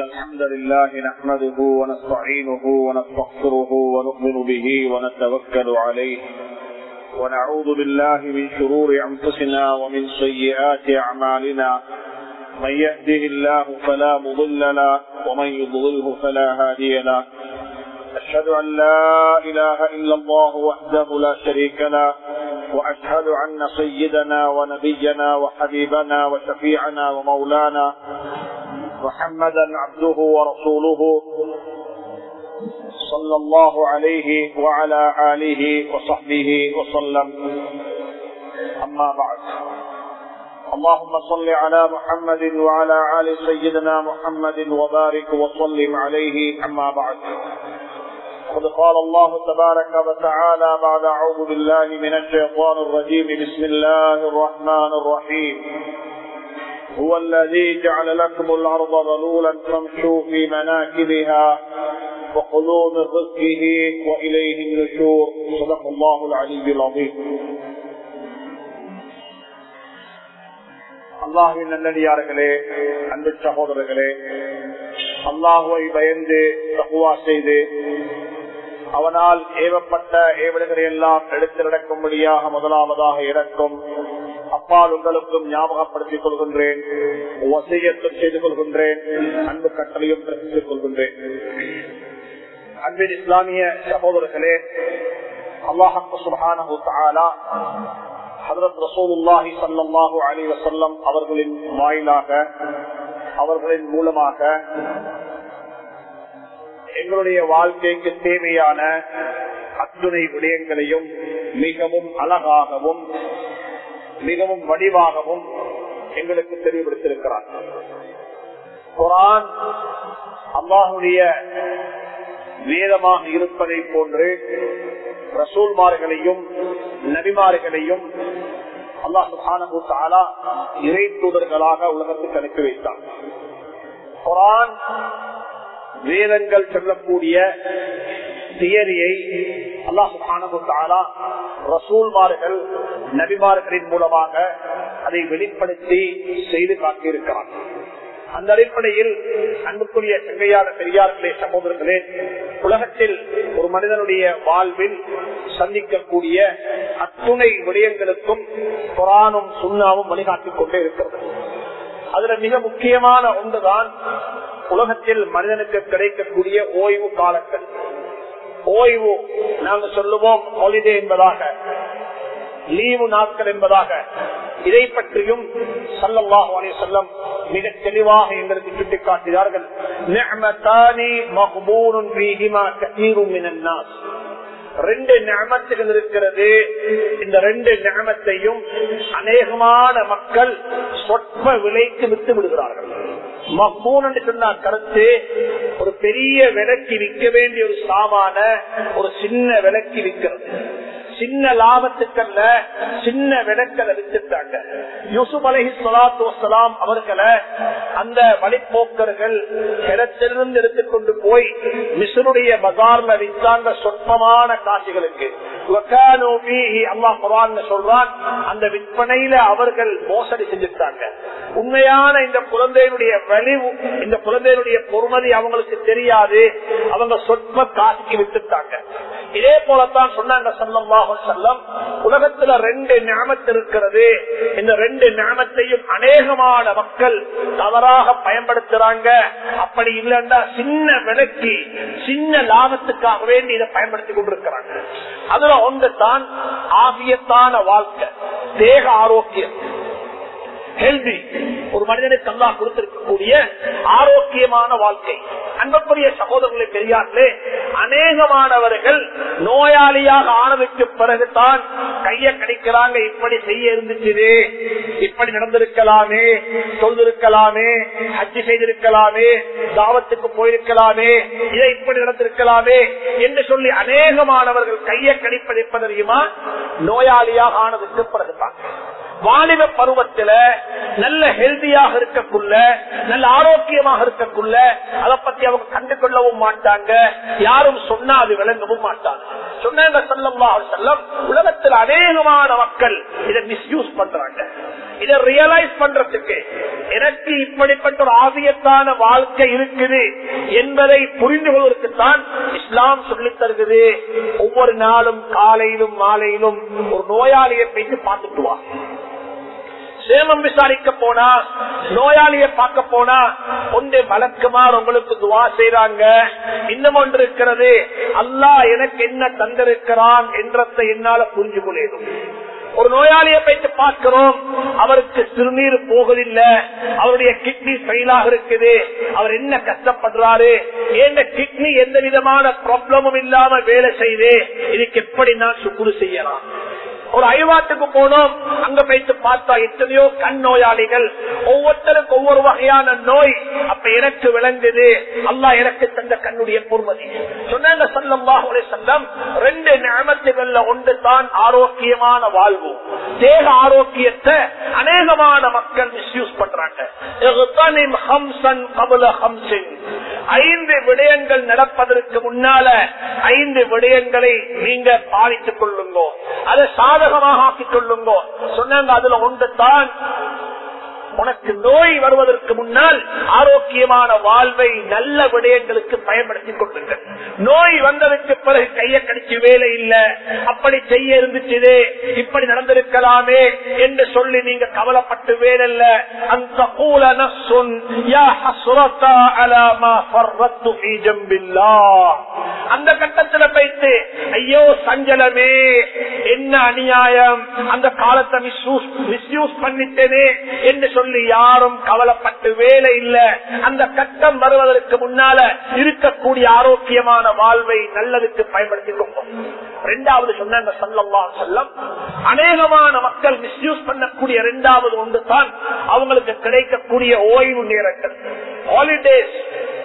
الحمد لله نحمده ونستعينه ونستغفره ونؤمن به ونتوكل عليه ونعوذ بالله من شرور أنفسنا ومن سيئات أعمالنا من يهده الله فلا مضل له ومن يضلله فلا هادي له أشهد أن لا إله إلا الله وحده لا شريك له وأشهد أن سيدنا ونبينا وحبيبنا وشفيعنا ومولانا محمدا عبده ورسوله صلى الله عليه وعلى آله وصحبه وسلم أما بعد اللهم صل على محمد وعلى آل سيدنا محمد وبارك وسلم عليه أما بعد قد قال الله تبارك وتعالى بعد أعوذ بالله من الشيطان الرجيم بسم الله الرحمن الرحيم هو الذي جعل لكم الأرض ظلولا فامشوا في مناكبها وخذوا من رزقه وإليه النشور صدق الله العلي العظيم அல்லாஹின் நல்லடியார்களே அன்பு சகோதரர்களே அல்லாஹுவை பயந்து தகுவா செய்து அவனால் ஏவப்பட்ட ஏவல்களை எல்லாம் எடுத்து நடக்கும்படியாக முதலாவதாக இறக்கும் அப்பால் உங்களுக்கும் ஞாபகப்படுத்திக் கொள்கின்றேன் வசியத்தும் செய்து கொள்கின்றேன் அன்பு கட்டளையும் பிரசித்துக் கொள்கின்றேன் அன்பின் இஸ்லாமிய சகோதரர்களே அல்லாஹு சுபானு தாலா ஹதரத் ரசூலுல்லாஹி சல்லாஹூ அலி வசல்லம் அவர்களின் வாயிலாக அவர்களின் மூலமாக எங்களுடைய வாழ்க்கைக்கு தேவையான அத்துணை விடயங்களையும் மிகவும் அழகாகவும் மிகவும் வடிவாகவும் எங்களுக்கு தெளிவுபடுத்தியிருக்கிறார் குரான் அல்லாஹுடைய வேதமாக இருப்பதை போன்று ரசூல்மார்களையும் நபிமார்களையும் அல்லாஹு இறை தூதர்களாக உலகத்துக்கு அனுப்பி வைத்தார் குரான் வேதங்கள் சொல்லக்கூடிய தியரியை அல்லாஹு ரசூல்மார்கள் நபிமார்களின் மூலமாக அதை வெளிப்படுத்தி செய்து காட்டியிருக்கிறார் அந்த அடிப்படையில் அன்புக்குரிய செங்கையான பெரியார்களே சகோதரர்களே உலகத்தில் ஒரு மனிதனுடைய வாழ்வில் சந்திக்கக்கூடிய அத்துணை விடயங்களுக்கும் புராணும் சுண்ணாவும் வழிகாட்டிக் கொண்டே இருக்கிறது அதுல மிக முக்கியமான ஒன்றுதான் உலகத்தில் மனிதனுக்கு கிடைக்கக்கூடிய ஓய்வு காலங்கள் ஓய்வு நாங்க சொல்லுவோம் ஹாலிடே என்பதாக லீவு நாட்கள் என்பதாக இதை பற்றியும் சல்லல்லாஹு அலைஹி வஸல்லம் மிக தெளிவாக எங்களுக்கு சுட்டிக்காட்டினார்கள் நிஅமதானி மக்பூனுன் ஃபீஹிமா கஸீரும் மினன் நாஸ் ரெண்டு நியமத்துகள் இருக்கிறது இந்த ரெண்டு நியமத்தையும் அநேகமான மக்கள் சொற்ப விலைக்கு விட்டு விடுகிறார்கள் மக்பூன் என்று சொன்ன கருத்து ஒரு பெரிய விலைக்கு விற்க வேண்டிய ஒரு சாமான ஒரு சின்ன விலைக்கு விற்கிறது சின்ன லாபத்துக்கல்ல சின்ன விளக்கலை வித்துட்டாங்க யூசுப் அலஹி சலாத்து வலாம் அவர்களை அந்த வழிப்போக்கர்கள் கிடத்திலிருந்து எடுத்துக்கொண்டு போய் மிசருடைய பஜார்ல வித்தாங்க சொற்பமான காட்சிகளுக்கு சொல்றான் அந்த விற்பனையில அவர்கள் மோசடி செஞ்சுட்டாங்க உண்மையான இந்த குழந்தையினுடைய வலிவு இந்த குழந்தையினுடைய பொறுமதி அவங்களுக்கு தெரியாது அவங்க சொற்ப காசுக்கு வித்துட்டாங்க இதே போலத்தான் சொன்னாங்க சல்லமாக செல்லம் உலகத்துல ரெண்டு ஞாபகத்து இருக்கிறது இந்த ரெண்டு ஞாபகத்தையும் அநேகமான மக்கள் தவறாக பயன்படுத்துறாங்க அப்படி இல்லைன்னா சின்ன விலைக்கு சின்ன லாபத்துக்காக வேண்டி இதை பயன்படுத்தி கொண்டிருக்கிறாங்க அதுல ஒன்று தான் ஆகியத்தான வாழ்க்கை தேக ஆரோக்கியம் ஹெல்தி ஒரு மனிதனுக்கு அல்லா கொடுத்திருக்கக்கூடிய ஆரோக்கியமான வாழ்க்கை அன்புக்குரிய சகோதரர்களை பெரியார்களே அநேகமானவர்கள் நோயாளியாக ஆனதுக்கு பிறகுதான் கைய கிடைக்கிறாங்க இப்படி செய்ய இருந்துச்சு இப்படி நடந்திருக்கலாமே சொல்லிருக்கலாமே ஹஜ்ஜி செய்திருக்கலாமே தாவத்துக்கு போயிருக்கலாமே இதை இப்படி நடந்திருக்கலாமே என்று சொல்லி அநேகமானவர்கள் கைய கணிப்பது தெரியுமா நோயாளியாக ஆனதுக்கு பிறகுதான் வாலிப பருவத்துல நல்ல ஹெல்தியாக இருக்கக்குள்ள நல்ல ஆரோக்கியமாக இருக்கக்குள்ள அதை பத்தி அவங்க கண்டு கொள்ளவும் மாட்டாங்க யாரும் சொன்னா அது விளங்கவும் மாட்டாங்க சொன்னாங்க செல்லம் செல்லம் உலகத்தில் அநேகமான மக்கள் இதை மிஸ்யூஸ் பண்றாங்க இதை ரியலைஸ் பண்றதுக்கு எனக்கு இப்படிப்பட்ட ஒரு ஆவியத்தான வாழ்க்கை இருக்குது என்பதை புரிந்து கொள்வதற்குத்தான் இஸ்லாம் சொல்லித் தருகிறது ஒவ்வொரு நாளும் காலையிலும் மாலையிலும் ஒரு நோயாளியை போயிட்டு பார்த்துட்டு வா சேமம் விசாரிக்க போனா நோயாளிய பார்க்க போனா ஒன்று வழக்கமாறு உங்களுக்கு துவா செய்றாங்க இன்னும் ஒன்று இருக்கிறது அல்லாஹ் எனக்கு என்ன தந்திருக்கிறான் என்றதை என்னால புரிஞ்சு கொள்ளேனும் ஒரு நோயாளியை போயிட்டு பார்க்கிறோம் அவருக்கு சிறுநீர் போகதில்லை அவருடைய கிட்னி ஃபெயிலாக இருக்குது அவர் என்ன கஷ்டப்படுறாரு எந்த கிட்னி எந்த விதமான ப்ராப்ளமும் இல்லாம வேலை செய்து இதுக்கு எப்படி நான் சுக்குரு செய்யலாம் ஒரு ஐவாட்டுக்கு போனோம் அங்க போயிட்டு பார்த்தா எத்தனையோ கண் நோயாளிகள் ஒவ்வொருத்தருக்கு ஒவ்வொரு வகையான நோய் அப்ப எனக்கு விளங்குது அல்லாஹ் எனக்கு தந்த கண்ணுடைய பொறுமதி சொன்னாங்க சல்லல்லாஹு அலைஹி வஸல்லம் ரெண்டு நியமத்துகள்ல ஒன்று தான் ஆரோக்கியமான வாழ்வு தேக ஆரோக்கியத்தை அநேகமான மக்கள் மிஸ்யூஸ் பண்றாங்க இக்தனிம் ஹம்சன் கபல ஹம்சின் ஐந்து விடயங்கள் நடப்பதற்கு முன்னால ஐந்து விடயங்களை நீங்க பாதித்துக் கொள்ளுங்கோ அதை சாதகமாக ஆக்கிக் கொள்ளுங்கோ சொன்னாங்க அதுல ஒன்று தான் உனக்கு நோய் வருவதற்கு முன்னால் ஆரோக்கியமான வாழ்வை நல்ல விடயங்களுக்கு பயன்படுத்திக் கொள்ளுங்கள் நோய் வந்ததுக்கு பிறகு கைய கடிச்சு வேலை இல்ல அப்படி செய்ய இருந்துச்சு இப்படி நடந்திருக்கலாமே என்று சொல்லி நீங்க கவலைப்பட்டு வேலைல்ல அந்த கூல நஸ்ஸுன் யா ஹஸ்ரதா அலா மா ஃபர்ரத்து ஃபீ ஜம்பில்லாஹ் அந்த கட்டத்துல போயிட்டு ஐயோ சஞ்சலமே என்ன அநியாயம் அந்த காலத்தை மிஸ்யூஸ் மிஸ்யூஸ் பண்ணிட்டேனே என்று சொல்லி யாரும் கவலைப்பட்டு வேலை இல்ல அந்த கட்டம் வருவதற்கு முன்னால இருக்கக்கூடிய ஆரோக்கியமான வாழ்வை நல்லதுக்கு பயன்படுத்திக் கொண்டோம் இரண்டாவது சொன்னாங்க சல்லல்லா செல்லம் அநேகமான மக்கள் மிஸ்யூஸ் பண்ணக்கூடிய இரண்டாவது ஒன்று தான் அவங்களுக்கு கிடைக்கக்கூடிய ஓய்வு நேரங்கள் ஹாலிடேஸ்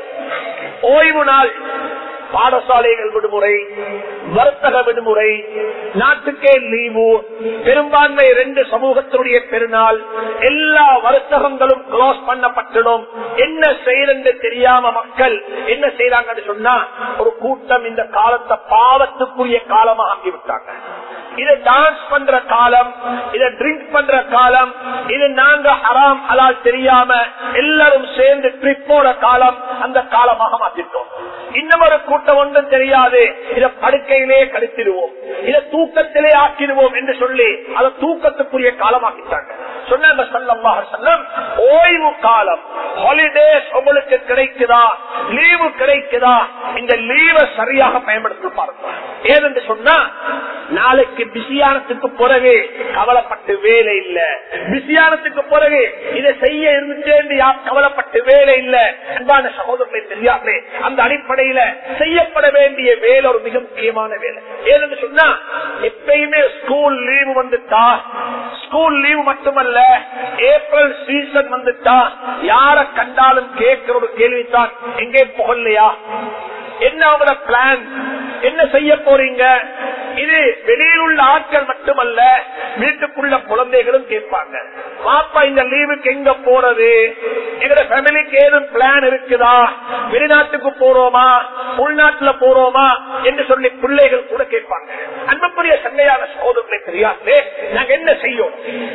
ஓய்வு நாள் பாடசாலைகள் விடுமுறை வர்த்தக விடுமுறை நாட்டுக்கே லீவு பெரும்பான்மை ரெண்டு சமூகத்தினுடைய பெருநாள் எல்லா வர்த்தகங்களும் க்ளோஸ் பண்ணப்பட்டிடும் என்ன செய்யறது தெரியாம மக்கள் என்ன செய்யறாங்கன்னு சொன்னா ஒரு கூட்டம் இந்த காலத்தை பாவத்துக்குரிய காலமாக ஆக்கிவிட்டாங்க இதை டான்ஸ் பண்ற காலம் இதை ட்ரிங்க் பண்ற காலம் இது நாங்க ஹராம் ஹலால் தெரியாம எல்லாரும் சேர்ந்து ட்ரிப்போட காலம் அந்த காலமாக மாத்திட்டோம் இன்னும் ஒரு கூட்டம் ஒன்றும் தெரியாது இதை படுக்கையிலே கழித்திடுவோம் இதை தூக்கத்திலே ஆக்கிடுவோம் என்று சொல்லி அதை தூக்கத்துக்குரிய காலமாக்கிட்டாங்க சொன்னாங்க சல்லல்லாஹு அலைஹி வஸல்லம், ஓய்வு காலம் ஹாலிடேஸ் உங்களுக்கு கிடைக்குதா லீவு கிடைக்குதா இந்த லீவை சரியாக பயன்படுத்தி பாருங்க ஏனென்று சொன்னா நாளைக்கு பிஸியானத்துக்கு பிறகு கவலைப்பட்டு வேலை இல்ல பிஸியானத்துக்கு பிறகு இதை செய்ய இருந்துட்டேன் கவலைப்பட்டு வேலை இல்ல அன்பான சகோதரர்களை தெரியாமே அந்த அடிப்படையில செய்யப்பட வேண்டிய வேலை ஒரு மிக முக்கியமான வேலை ஏன்னு சொன்னா எப்பயுமே ஸ்கூல் லீவு வந்துட்டா ஸ்கூல் லீவு மட்டுமல்ல ஏப்ரல் சீசன் வந்துட்டா யார கண்டாலும் கேட்கிற ஒரு கேள்வித்தான் எங்கே புகழ்லையா என்ன அவங்களோட பிளான் என்ன செய்ய போறீங்க இது வெளியில் உள்ள ஆட்கள் மட்டுமல்ல வீட்டுக்குள்ள குழந்தைகளும் கேட்பாங்க பாப்பா இந்த லீவுக்கு எங்க போறது எங்க ஃபேமிலிக்கு ஏதும் பிளான் இருக்குதா வெளிநாட்டுக்கு போறோமா உள்நாட்டுல போறோமா என்று சொல்லி பிள்ளைகள் கூட கேட்பாங்க அன்புக்குரிய சண்டையான சோதனை தெரியாது நாங்க என்ன செய்யணும்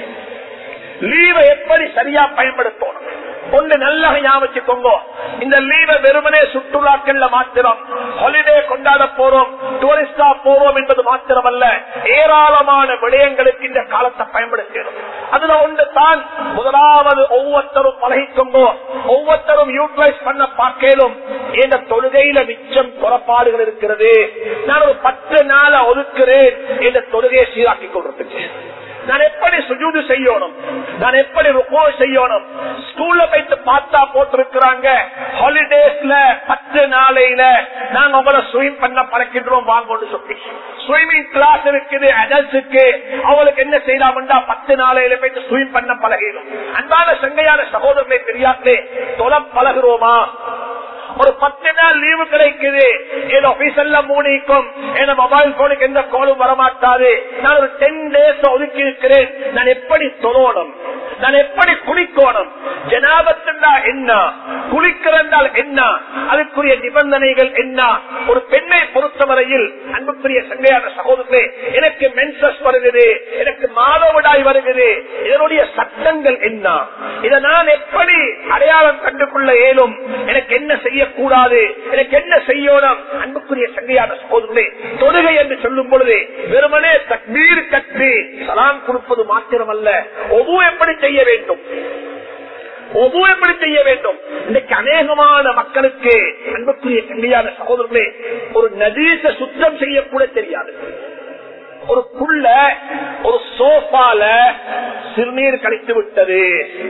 லீவை எப்படி சரியா பயன்படுத்தணும் ஒன்று நல்லா ஞாபகிக்கோங்க இந்த லீவை வெறுமனே சுற்றுலாக்கள்ல மாத்திரம் ஹாலிடே கொண்டாட போறோம் டூரிஸ்டா போறோம் என்பது மாத்திரமல்ல ஏராளமான விடயங்களுக்கு இந்த காலத்தை பயன்படுத்தணும் அதுல ஒன்று தான் முதலாவது ஒவ்வொருத்தரும் பழகிக்கொண்டோ ஒவ்வொருத்தரும் யூட்டிலைஸ் பண்ண பார்க்கலும் இந்த தொழுகையில மிச்சம் புறப்பாடுகள் இருக்கிறது நான் ஒரு பத்து நாளை ஒதுக்குறேன் இந்த தொழுகையை சீராக்கி கொள்றதுக்கு நான் எப்படி சுஜூது செய்யணும் நான் எப்படி ருக்கோ செய்யணும் ஸ்கூல்ல போயிட்டு பார்த்தா போட்டிருக்கிறாங்க ஹாலிடேஸ்ல பத்து நாளையில நாங்க உங்களை ஸ்விம் பண்ண பழக்கின்றோம் வாங்கன்னு சொல்லி ஸ்விமிங் கிளாஸ் இருக்குது அடல்ட்ஸுக்கு அவங்களுக்கு என்ன செய்யலாம்டா பத்து நாளையில போயிட்டு ஸ்விம் பண்ண பழகிடும் அன்பான சங்கையான சகோதரர்களை தெரியாதே தொலை பழகிறோமா ஒரு பத்து நாள் லீவு கிடைக்குது என் ஆபீஸ் எல்லாம் மூடிக்கும் என் மொபைல் போனுக்கு எந்த கோலும் வரமாட்டாது நான் ஒரு டென் டேஸ் ஒதுக்கி இருக்கிறேன் நான் எப்படி தொழணும் நான் எப்படி குளிக்கணும் ஜனாபத்துண்டா என்ன குளிக்கிறந்தால் என்ன அதுக்குரிய நிபந்தனைகள் என்ன ஒரு பெண்ணை பொறுத்தவரையில் அன்புக்குரிய சங்கையான சகோதரர்களே எனக்கு மென்சஸ் வருகிறது எனக்கு மாதவிடாய் வருகிறது இதனுடைய சட்டங்கள் என்ன இதை நான் எப்படி அடையாளம் கண்டுகொள்ள இயலும் எனக்கு என்ன செய்யக்கூடாது எனக்கு என்ன செய்யணும் அன்புக்குரிய சங்கையான சகோதரர்களே தொழுகை என்று சொல்லும் பொழுது வெறுமனே தக்பீர் கட்டி சலாம் கொடுப்பது மாத்திரமல்ல ஒவ்வொரு எப்படி செய்ய வேண்டும் ஒவ்வொரு எப்படி செய்ய வேண்டும் இன்னைக்கு அநேகமான மக்களுக்கு அன்புக்குரிய கண்ணியான சகோதரர்களே ஒரு நதீச சுத்தம் செய்யக்கூட தெரியாது ஒரு புள்ள ஒரு சோஃபால சிறுநீர் கழித்து விட்டது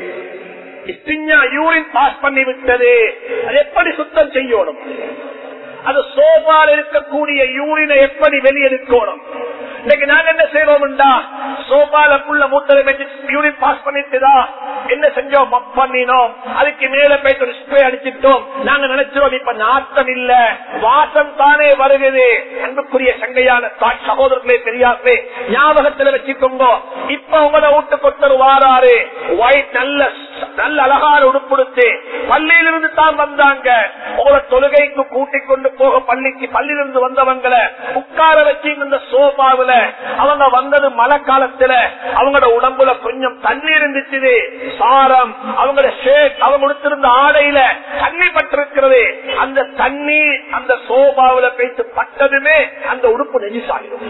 யூரின் பாஸ் பண்ணி விட்டது அது எப்படி சுத்தம் செய்யணும் அது சோபால் இருக்கக்கூடிய யூரினை எப்படி வெளியெடுக்கணும் இன்னைக்கு நாங்க என்ன செய்யறோம்டா சோபால புள்ள மூத்தரை வச்சு யூரின் பாஸ் பண்ணிட்டுதா என்ன செஞ்சோம் மப் பண்ணினோம் அதுக்கு மேல போயிட்டு ஒரு ஸ்ப்ரே அடிச்சிட்டோம் நாங்க நினைச்சோம் இப்ப நாட்டம் இல்ல வாசம் தானே வருகிறது அன்புக்குரிய சங்கையான தாய் சகோதரர்களே பெரியார்களே ஞாபகத்துல வச்சுக்கோங்க இப்ப உங்களோட வீட்டு கொத்தர் வாராரு ஒயிட் நல்ல நல்ல அழகான உடுப்படுத்து பள்ளியிலிருந்து தான் வந்தாங்க உங்களை தொழுகைக்கு கூட்டிக் கொண்டு போக பள்ளிக்கு பள்ளியிலிருந்து வந்தவங்களை உட்கார வச்சு இந்த சோபாவில அவங்க வந்தது மழை காலத்துல அவங்களோட உடம்புல கொஞ்சம் தண்ணி இருந்துச்சு சாரம் அவங்களோட ஷேக் அவங்க கொடுத்திருந்த ஆடையில தண்ணி பட்டிருக்கிறது அந்த தண்ணி அந்த சோபாவில பேசி பட்டதுமே அந்த உடுப்பு நெஜிசாகிடும்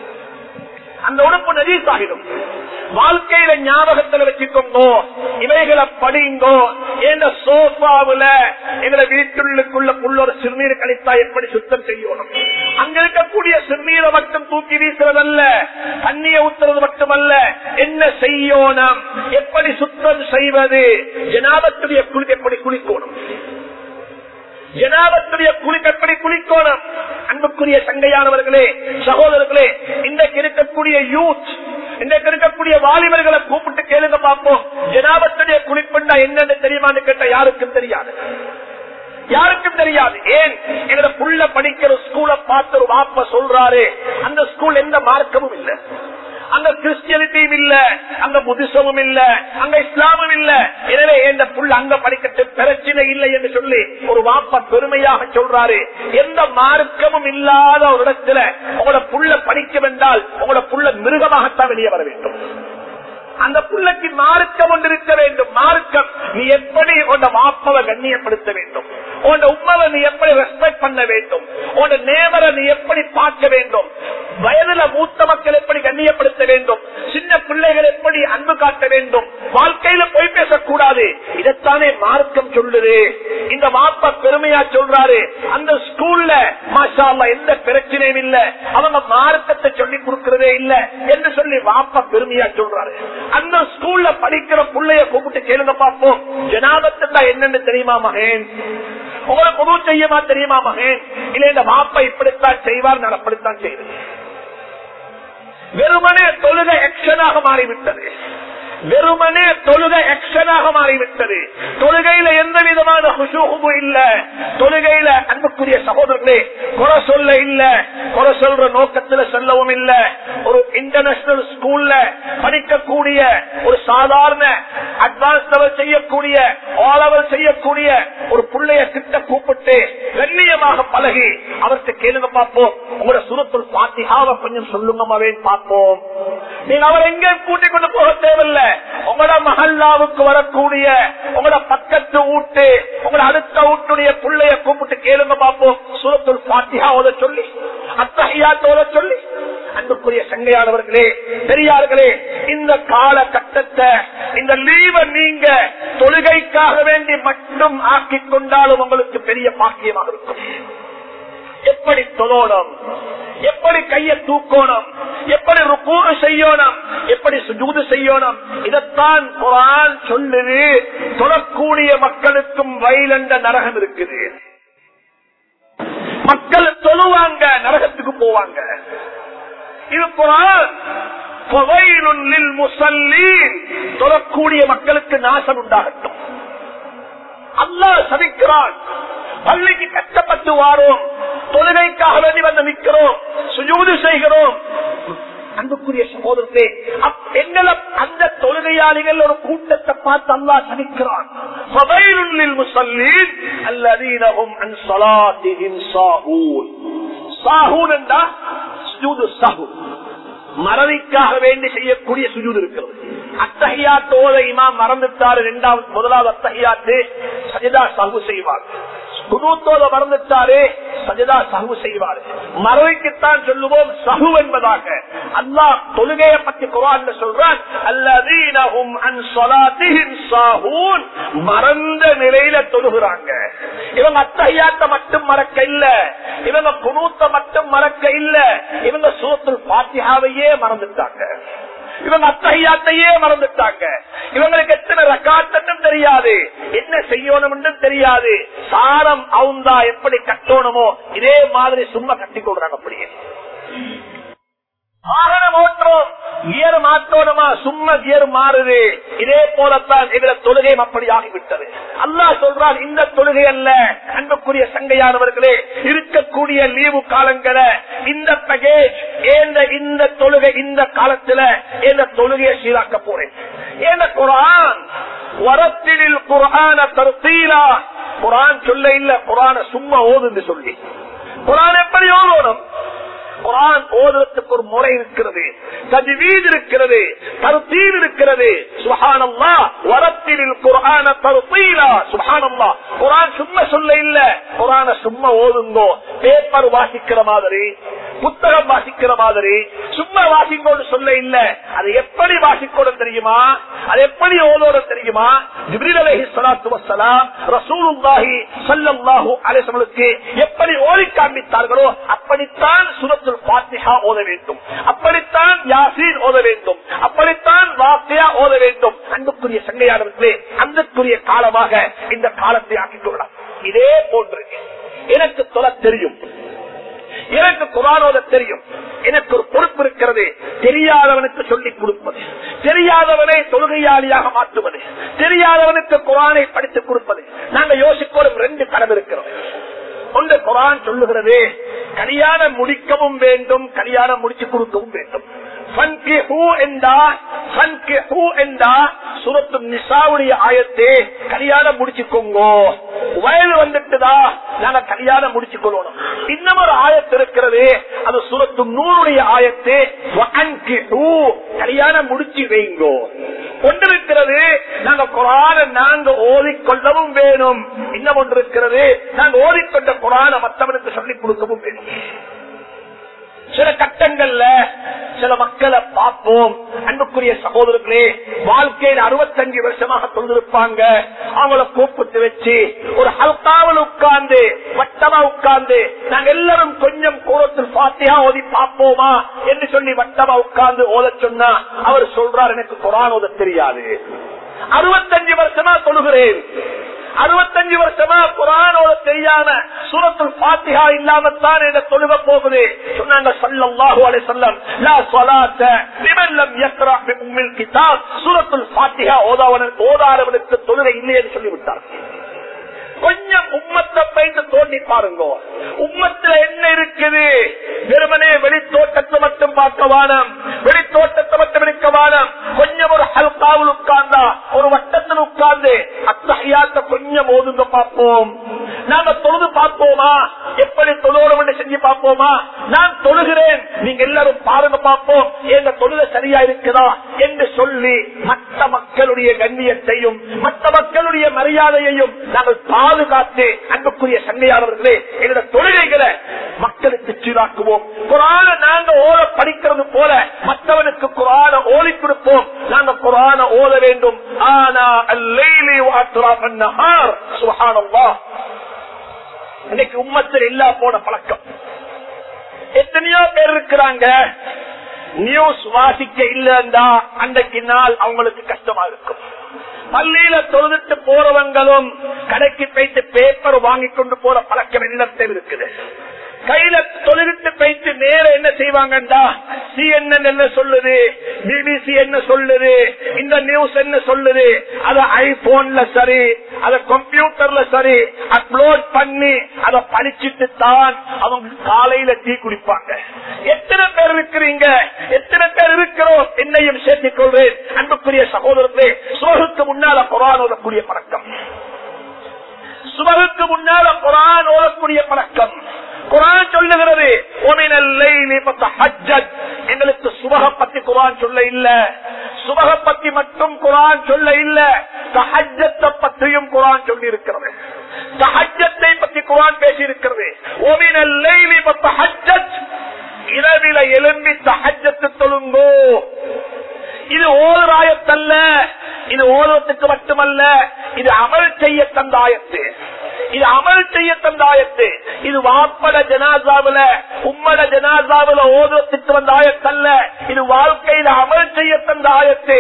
அந்த உடுப்பு நஜீசாகிடும் வாழ்க்கையில ஞாபகத்துல வச்சுக்கோங்கோ இவைகளை படிங்கோ எந்த சோஃபாவுல எங்களை வீட்டுள்ளுக்குள்ள புள்ளோட சிறுநீர் கழித்தா எப்படி சுத்தம் செய்யணும் அங்க இருக்கக்கூடிய சிறுநீரை மட்டும் தூக்கி வீசுறதல்ல தண்ணியை ஊத்துறது மட்டுமல்ல என்ன செய்யணும் எப்படி சுத்தம் செய்வது ஜனாபத்துடைய குளி எப்படி குளிக்கணும் ஜனாபத்துடைய குளிக்க எப்படி குளிக்கணும் அன்புக்குரிய சங்கையானவர்களே சகோதரர்களே இன்றைக்கு இருக்கக்கூடிய யூத் இன்றைக்கு இருக்கக்கூடிய வாலிபர்களை கூப்பிட்டு கேளுங்க பார்ப்போம் ஜனாபத்துடைய குளிப்புண்டா என்னன்னு தெரியுமான்னு கேட்ட யாருக்கும் தெரியாது யாருக்கும் தெரியாது ஏன் எங்களோட புள்ள படிக்கிற ஸ்கூல பார்த்து ஒரு வாப்ப சொல்றாரு அந்த ஸ்கூல் எந்த மார்க்கமும் இல்லை அங்க கிறிஸ்டியனிட்டியும் இல்ல அங்க புத்திசமும் இல்ல அங்க இஸ்லாமும் இல்ல எனவே இந்த புள்ள அங்க படிக்கட்டு பிரச்சனை இல்லை என்று சொல்லி ஒரு வாப்ப பெருமையாக சொல்றாரு எந்த மார்க்கமும் இல்லாத ஒரு இடத்துல உங்களோட புள்ள படிக்க வேண்டால் உங்களோட புள்ள மிருகமாகத்தான் வெளியே வர வேண்டும் அந்த புள்ளைக்கு மார்க்கம் ஒன்று இருக்க வேண்டும் மார்க்கம் நீ எப்படி உன்ன வாப்பவை கண்ணியப்படுத்த வேண்டும் உன் உண்மவை நீ எப்படி ரெஸ்பெக்ட் பண்ண வேண்டும் உன் நேமரை நீ எப்படி பார்க்க வேண்டும் வயதுல மூத்த மக்கள் எப்படி கண்ணியப்படுத்த வேண்டும் சின்ன பிள்ளைகள் எப்படி அன்பு காட்ட வேண்டும் வாழ்க்கையில போய் பேசக்கூடாது இதைத்தானே மார்க்கம் சொல்லுது இந்த வாப்பா பெருமையா சொல்றாரு அந்த ஸ்கூல்ல மாஷா எந்த பிரச்சனையும் இல்ல அவங்க மார்க்கத்தை சொல்லி கொடுக்கறதே இல்ல என்று சொல்லி வாப்பா பெருமையா சொல்றாரு அந்த ஸ்கூல்ல படிக்கிற பிள்ளைய கூப்பிட்டு கேளுங்க பார்ப்போம் ஜனாபத்தா என்னன்னு தெரியுமா மகேன் உங்களுக்கு உதவு செய்யுமா தெரியுமா மகேன் இல்ல இந்த வாப்பா இப்படித்தான் செய்வார் நான் அப்படித்தான் செய்வேன் வெறுமனே தொழுகை எக்ஷனாக மாறிவிட்டது வெறுமனே தொழுகை எக்ஷனாக மாறிவிட்டது தொழுகையில எந்த விதமான குஷூகமும் இல்ல தொழுகையில அன்புக்குரிய சகோதரர்களே குறை சொல்ல இல்ல குறை சொல்ற நோக்கத்துல சொல்லவும் இல்ல ஒரு இன்டர்நேஷனல் ஸ்கூல்ல படிக்கக்கூடிய ஒரு சாதாரண அட்வான்ஸ் லெவல் செய்யக்கூடிய ஓலவல் செய்யக்கூடிய ஒரு பிள்ளைய கிட்ட கூப்பிட்டு கண்ணியமாக பழகி அவர்கிட்ட கேளுங்க பார்ப்போம் உங்களோட சுரத்துள் பாத்தியாவை கொஞ்சம் சொல்லுங்க மவேன் பார்ப்போம் நீங்க அவர் எங்க கூட்டிக் கொண்டு போக தேவையில்லை உங்களோட மஹல்லாவுக்கு வரக்கூடிய உங்களோட பக்கத்து வீட்டு உங்களோட அடுத்த வீட்டுடைய பிள்ளைய கூப்பிட்டு கேளுங்க பார்ப்போம் சுரத்துள் பாத்தியாவோட சொல்லி அத்தகையாத்தோட சொல்லி அன்புக்குரிய சங்கையானவர்களே பெரியார்களே இந்த காலகட்டத்தை இந்த லீவை நீங்க தொழுகைக்காக வேண்டி மட்டும் ஆக்கிக் கொண்டாலும் உங்களுக்கு பெரிய பாக்கியமாக இருக்கும் எப்படி தொழணும் எப்படி கையை தூக்கணும் எப்படி ருக்கூறு செய்யணும் எப்படி சுஜூது செய்யணும் இதைத்தான் குரான் சொல்லுது தொழக்கூடிய மக்களுக்கும் வயலண்ட நரகம் இருக்குது மக்கள் தொழுவாங்க நரகத்துக்கு போவாங்க இது குரான் தொழக்கூடிய மக்களுக்கு நாசம் உண்டாகட்டும் அல்லா சதிக்கிறான் பள்ளிக்கு கஷ்டப்பட்டு வாரோம் தொழுகைக்காக வேண்டி வந்து நிற்கிறோம் சுஜூது செய்கிறோம் அன்புக்குரிய சகோதரத்தை எங்களை அந்த தொழுகையாளிகள் ஒரு கூட்டத்தை பார்த்து அல்லா சனிக்கிறான் முசல்லீன் அல்லதீனகும் அன் சலாத்திஹிம் சாஹூன் சாஹூன் என்றா சுஜூது சாஹூ மறதிக்காக வேண்டி செய்யக்கூடிய சுஜூது இருக்கிறது அத்தகையாத்தோட இமாம் மறந்துட்டாரு இரண்டாவது முதலாவது அத்தகையாத்து சஜிதா சகு செய்வார் குணூத்தோட மறந்துட்டாரே சஜிதா சகு செய்வார் மறதிக்குத்தான் சொல்லுவோம் சகு என்பதாக அல்லாஹ் தொழுகையை பற்றி குரான் சொல்றான் அல்லதீனஹும் அன் ஸலாத்திஹிம் சாஹூன் மறந்த நிலையில தொழுகிறாங்க இவங்க அத்தகையாத்த மட்டும் மறக்க இல்ல இவங்க குணூத்த மட்டும் மறக்க இல்ல இவங்க சூரத்துல் பாத்தியாவையே மறந்துட்டாங்க இவங்க அத்தகையாத்தையே மறந்துட்டாங்க இவங்களுக்கு எத்தனை ரக்காத்தன்னும் தெரியாது என்ன செய்யணும் தெரியாது சாரம் அவுந்தா எப்படி கட்டணுமோ இதே மாதிரி சும்மா கட்டி கொடுறாங்க அப்படியே வாகனம் ஓட்டுறோம் கியர் மாற்றணுமா சும்மா கியர் மாறுது இதே போலத்தான் இதுல தொழுகை அப்படி ஆகிவிட்டது அல்லாஹ் சொல்றான் இந்த தொழுகை அல்ல அன்புக்குரிய சங்கையானவர்களே இருக்கக்கூடிய லீவு காலங்களை இந்த பேக்கேஜ் ஏந்த இந்த தொழுகை இந்த காலத்துல இந்த தொழுகையை சீராக்க போறேன் ஏந்த குரான் வரத்தினில் குரான தருத்தீலா குரான் சொல்ல இல்ல குரான சும்மா ஓதுன்னு சொல்லி குரான் எப்படி ஓதணும் குரான் ஓதுறதுக்கு ஒரு முறை இருக்கிறது தஜ்வீத் இருக்கிறது தருத்தீர் இருக்கிறது சுஹானல்லா வரத்தில் குரான தருத்தீலா சுஹானல்லா குரான் சும்மா சொல்ல இல்ல குரான சும்மா ஓதுங்கோ பேப்பர் வாசிக்கிற மாதிரி புத்தகம் வாசிக்கிற மாதிரி சும்மா வாசிக்கோடு சொல்ல இல்ல அது எப்படி வாசிக்கோடும் தெரியுமா அது எப்படி ஓதோட தெரியுமா ஜிப்ரீல் அலைஹி ஸலாத்து வஸ்ஸலாம் ரசூலுல்லாஹி ஸல்லல்லாஹு அலைஹி வஸல்லுக்கு எப்படி ஓதி காண்பித்தார்களோ அப்படித்தான் சூரத்துல் ஃபாத்திஹா ஓத வேண்டும் அப்படித்தான் யாசீன் ஓத வேண்டும் அப்படித்தான் வாக்கியா ஓத வேண்டும் அன்புக்குரிய சங்கையாளர்களே அன்புக்குரிய காலமாக இந்த காலத்தை ஆக்கிக் கொள்ளலாம் இதே போன்று எனக்கு தொலை தெரியும் எனக்கு குரானோத தெரியும் எனக்கு ஒரு பொறுப்பு இருக்கிறது தெரியாதவனுக்கு சொல்லிக் கொடுப்பது தெரியாதவனை தொழுகையாளியாக மாற்றுவது தெரியாதவனுக்கு குரானை படித்துக் கொடுப்பது நாங்க யோசிக்கோடும் ரெண்டு கடமை இருக்கிறோம் ஒன்று குரான் சொல்லுகிறது கல்யாணம் முடிக்கவும் வேண்டும் கல்யாணம் முடிச்சு கொடுக்கவும் வேண்டும் ஆயத்தே கல்யாணம் முடிச்சுக்கோங்கோ வயது வந்துட்டுதா நாங்க கல்யாணம் முடிச்சுக்கொள்ளணும் இன்னும் ஒரு ஆயத்து இருக்கிறது அது சுரத்து நூறுடைய ஆயத்தே கல்யாணம் முடிச்சு வைங்கோ ஒன்றிருக்கிறது நாங்க குரான நாங்க ஓதிக்கொள்ளவும் வேணும் இன்னும் ஒன்று இருக்கிறது நாங்க ஓதிக்கொண்ட குரான மற்றவனுக்கு சொல்லிக் கொடுக்கவும் வேணும் சில கட்டங்கள்ல சில மக்களை பார்ப்போம் அன்புக்குரிய சகோதரர்களே வாழ்க்கையில் அறுபத்தஞ்சு வருஷமாக தொழிலிருப்பாங்க அவங்கள கூப்பிட்டு வச்சு ஒரு ஹல்காவில் உட்கார்ந்து வட்டமா உட்கார்ந்து நாங்க எல்லாரும் கொஞ்சம் கூறத்தில் பாத்தியா ஓதி பார்ப்போமா என்று சொல்லி வட்டமா உட்கார்ந்து ஓத சொன்னா அவர் சொல்றார் எனக்கு குரான் ஓத தெரியாது அறுபத்தஞ்சு வருஷமா தொழுகிறேன் அறுபத்தஞ்சு வருஷமா குரானோட தெரியாம சூரத்துல் பாத்திகா இல்லாமத்தான் என்ன தொழுக போகுது சொன்னாங்க சல்லல்லாஹு அலைஹி வஸல்லம் லா ஸலாத்த லிமன் லம் யக்ரா பி உம்மில் கிதாப் சூரத்துல் பாத்திகா ஓதாதவனுக்கு ஓதாதவனுக்கு தொழுகை இல்லை என்று சொல்லி விட்டார் கொஞ்சம் உம்மத்தை பயின்று தோண்டி பாருங்க உம்மத்துல என்ன இருக்குது வெறுமனே வெளித்தோட்டத்தை மட்டும் பார்க்க வானம் வெளித்தோட்டத்தை மட்டும் இருக்க வானம் கொஞ்சம் ஒரு ஹல்காவில் உட்கார்ந்தா ஒரு வட்டத்தில் உட்கார்ந்து அத்தகையாத்த கொஞ்சம் ஓதுங்க பார்ப்போம் நாங்க தொழுது பார்ப்போமா எப்படி தொழுவோம் செஞ்சு பார்ப்போமா நான் தொழுகிறேன் நீங்க எல்லாரும் பாருங்க பார்ப்போம் எங்க தொழுக சரியா இருக்குதா என்று சொல்லி மற்ற மக்களுடைய கண்ணியத்தையும் மற்ற மக்களுடைய மரியாதையையும் நாங்கள் பாதுகாத்து அன்புக்குரிய சண்டையாளர்களே எங்களோட தொழுகைகளை மக்களுக்கு சீராக்குவோம் குரான நாங்க ஓத படிக்கிறது போல மற்றவனுக்கு குரான ஓதி கொடுப்போம் நாங்க குரான ஓத வேண்டும் ஆனா அல்லைலி வாத்துரா பண்ணஹார் சுஹானல்லாஹ் இன்னைக்கு உம்மத்தில் எல்லா போன பழக்கம் எத்தனையோ பேர் இருக்கிறாங்க நியூஸ் வாசிக்க இல்லைண்டா அன்றைக்கு நாள் அவங்களுக்கு கஷ்டமா இருக்கும் பள்ளியில தொழுதுட்டு போறவங்களும் கடைக்கு போயிட்டு பேப்பர் வாங்கி கொண்டு போற பழக்கம் இல்லத்தில் இருக்குது கையில தொழிலிட்டு வைத்து நேர என்ன செய்வாங்கடா சிஎன்என் என்ன சொல்லுது பிபிசி என்ன சொல்லுது இந்த நியூஸ் என்ன சொல்லுது அத ஐபோன்ல சரி அத கம்ப்யூட்டர்ல சரி அப்லோட் பண்ணி அதை படிச்சுட்டு தான் அவங்க காலையில டீ குடிப்பாங்க எத்தனை பேர் இருக்கிறீங்க எத்தனை பேர் இருக்கிறோம் என்னையும் சேர்த்துக் கொள்வேன் அன்புக்குரிய சகோதரர்களே சுவகுக்கு முன்னால குரான் ஓதக்கூடிய பழக்கம் சுபகுக்கு முன்னால குரான் ஓதக்கூடிய பழக்கம் குரான் சொல்லுகிறது எங்களுக்கு சுபக பத்தி குரான் சொல்ல இல்ல சுபக பத்தி மட்டும் குரான் சொல்ல இல்ல சஹஜத்தை பற்றியும் குரான் சொல்லி இருக்கிறது சஹஜத்தை பத்தி குரான் பேசி இருக்கிறது இரவில எலும்பி சஹஜத்து தொழுங்கோ இது ஓராயத்தல்ல இது ஓதத்துக்கு மட்டுமல்ல இது அமல் செய்ய தந்தாயத்து இது அமல் செய்ய தந்தாயத்து இது வாப்பட ஜனாசாவில உம்மட ஜனாசாவில ஓதத்துக்கு வந்த ஆயத்தல்ல இது வாழ்க்கையில அமல் செய்ய தந்த ஆயத்து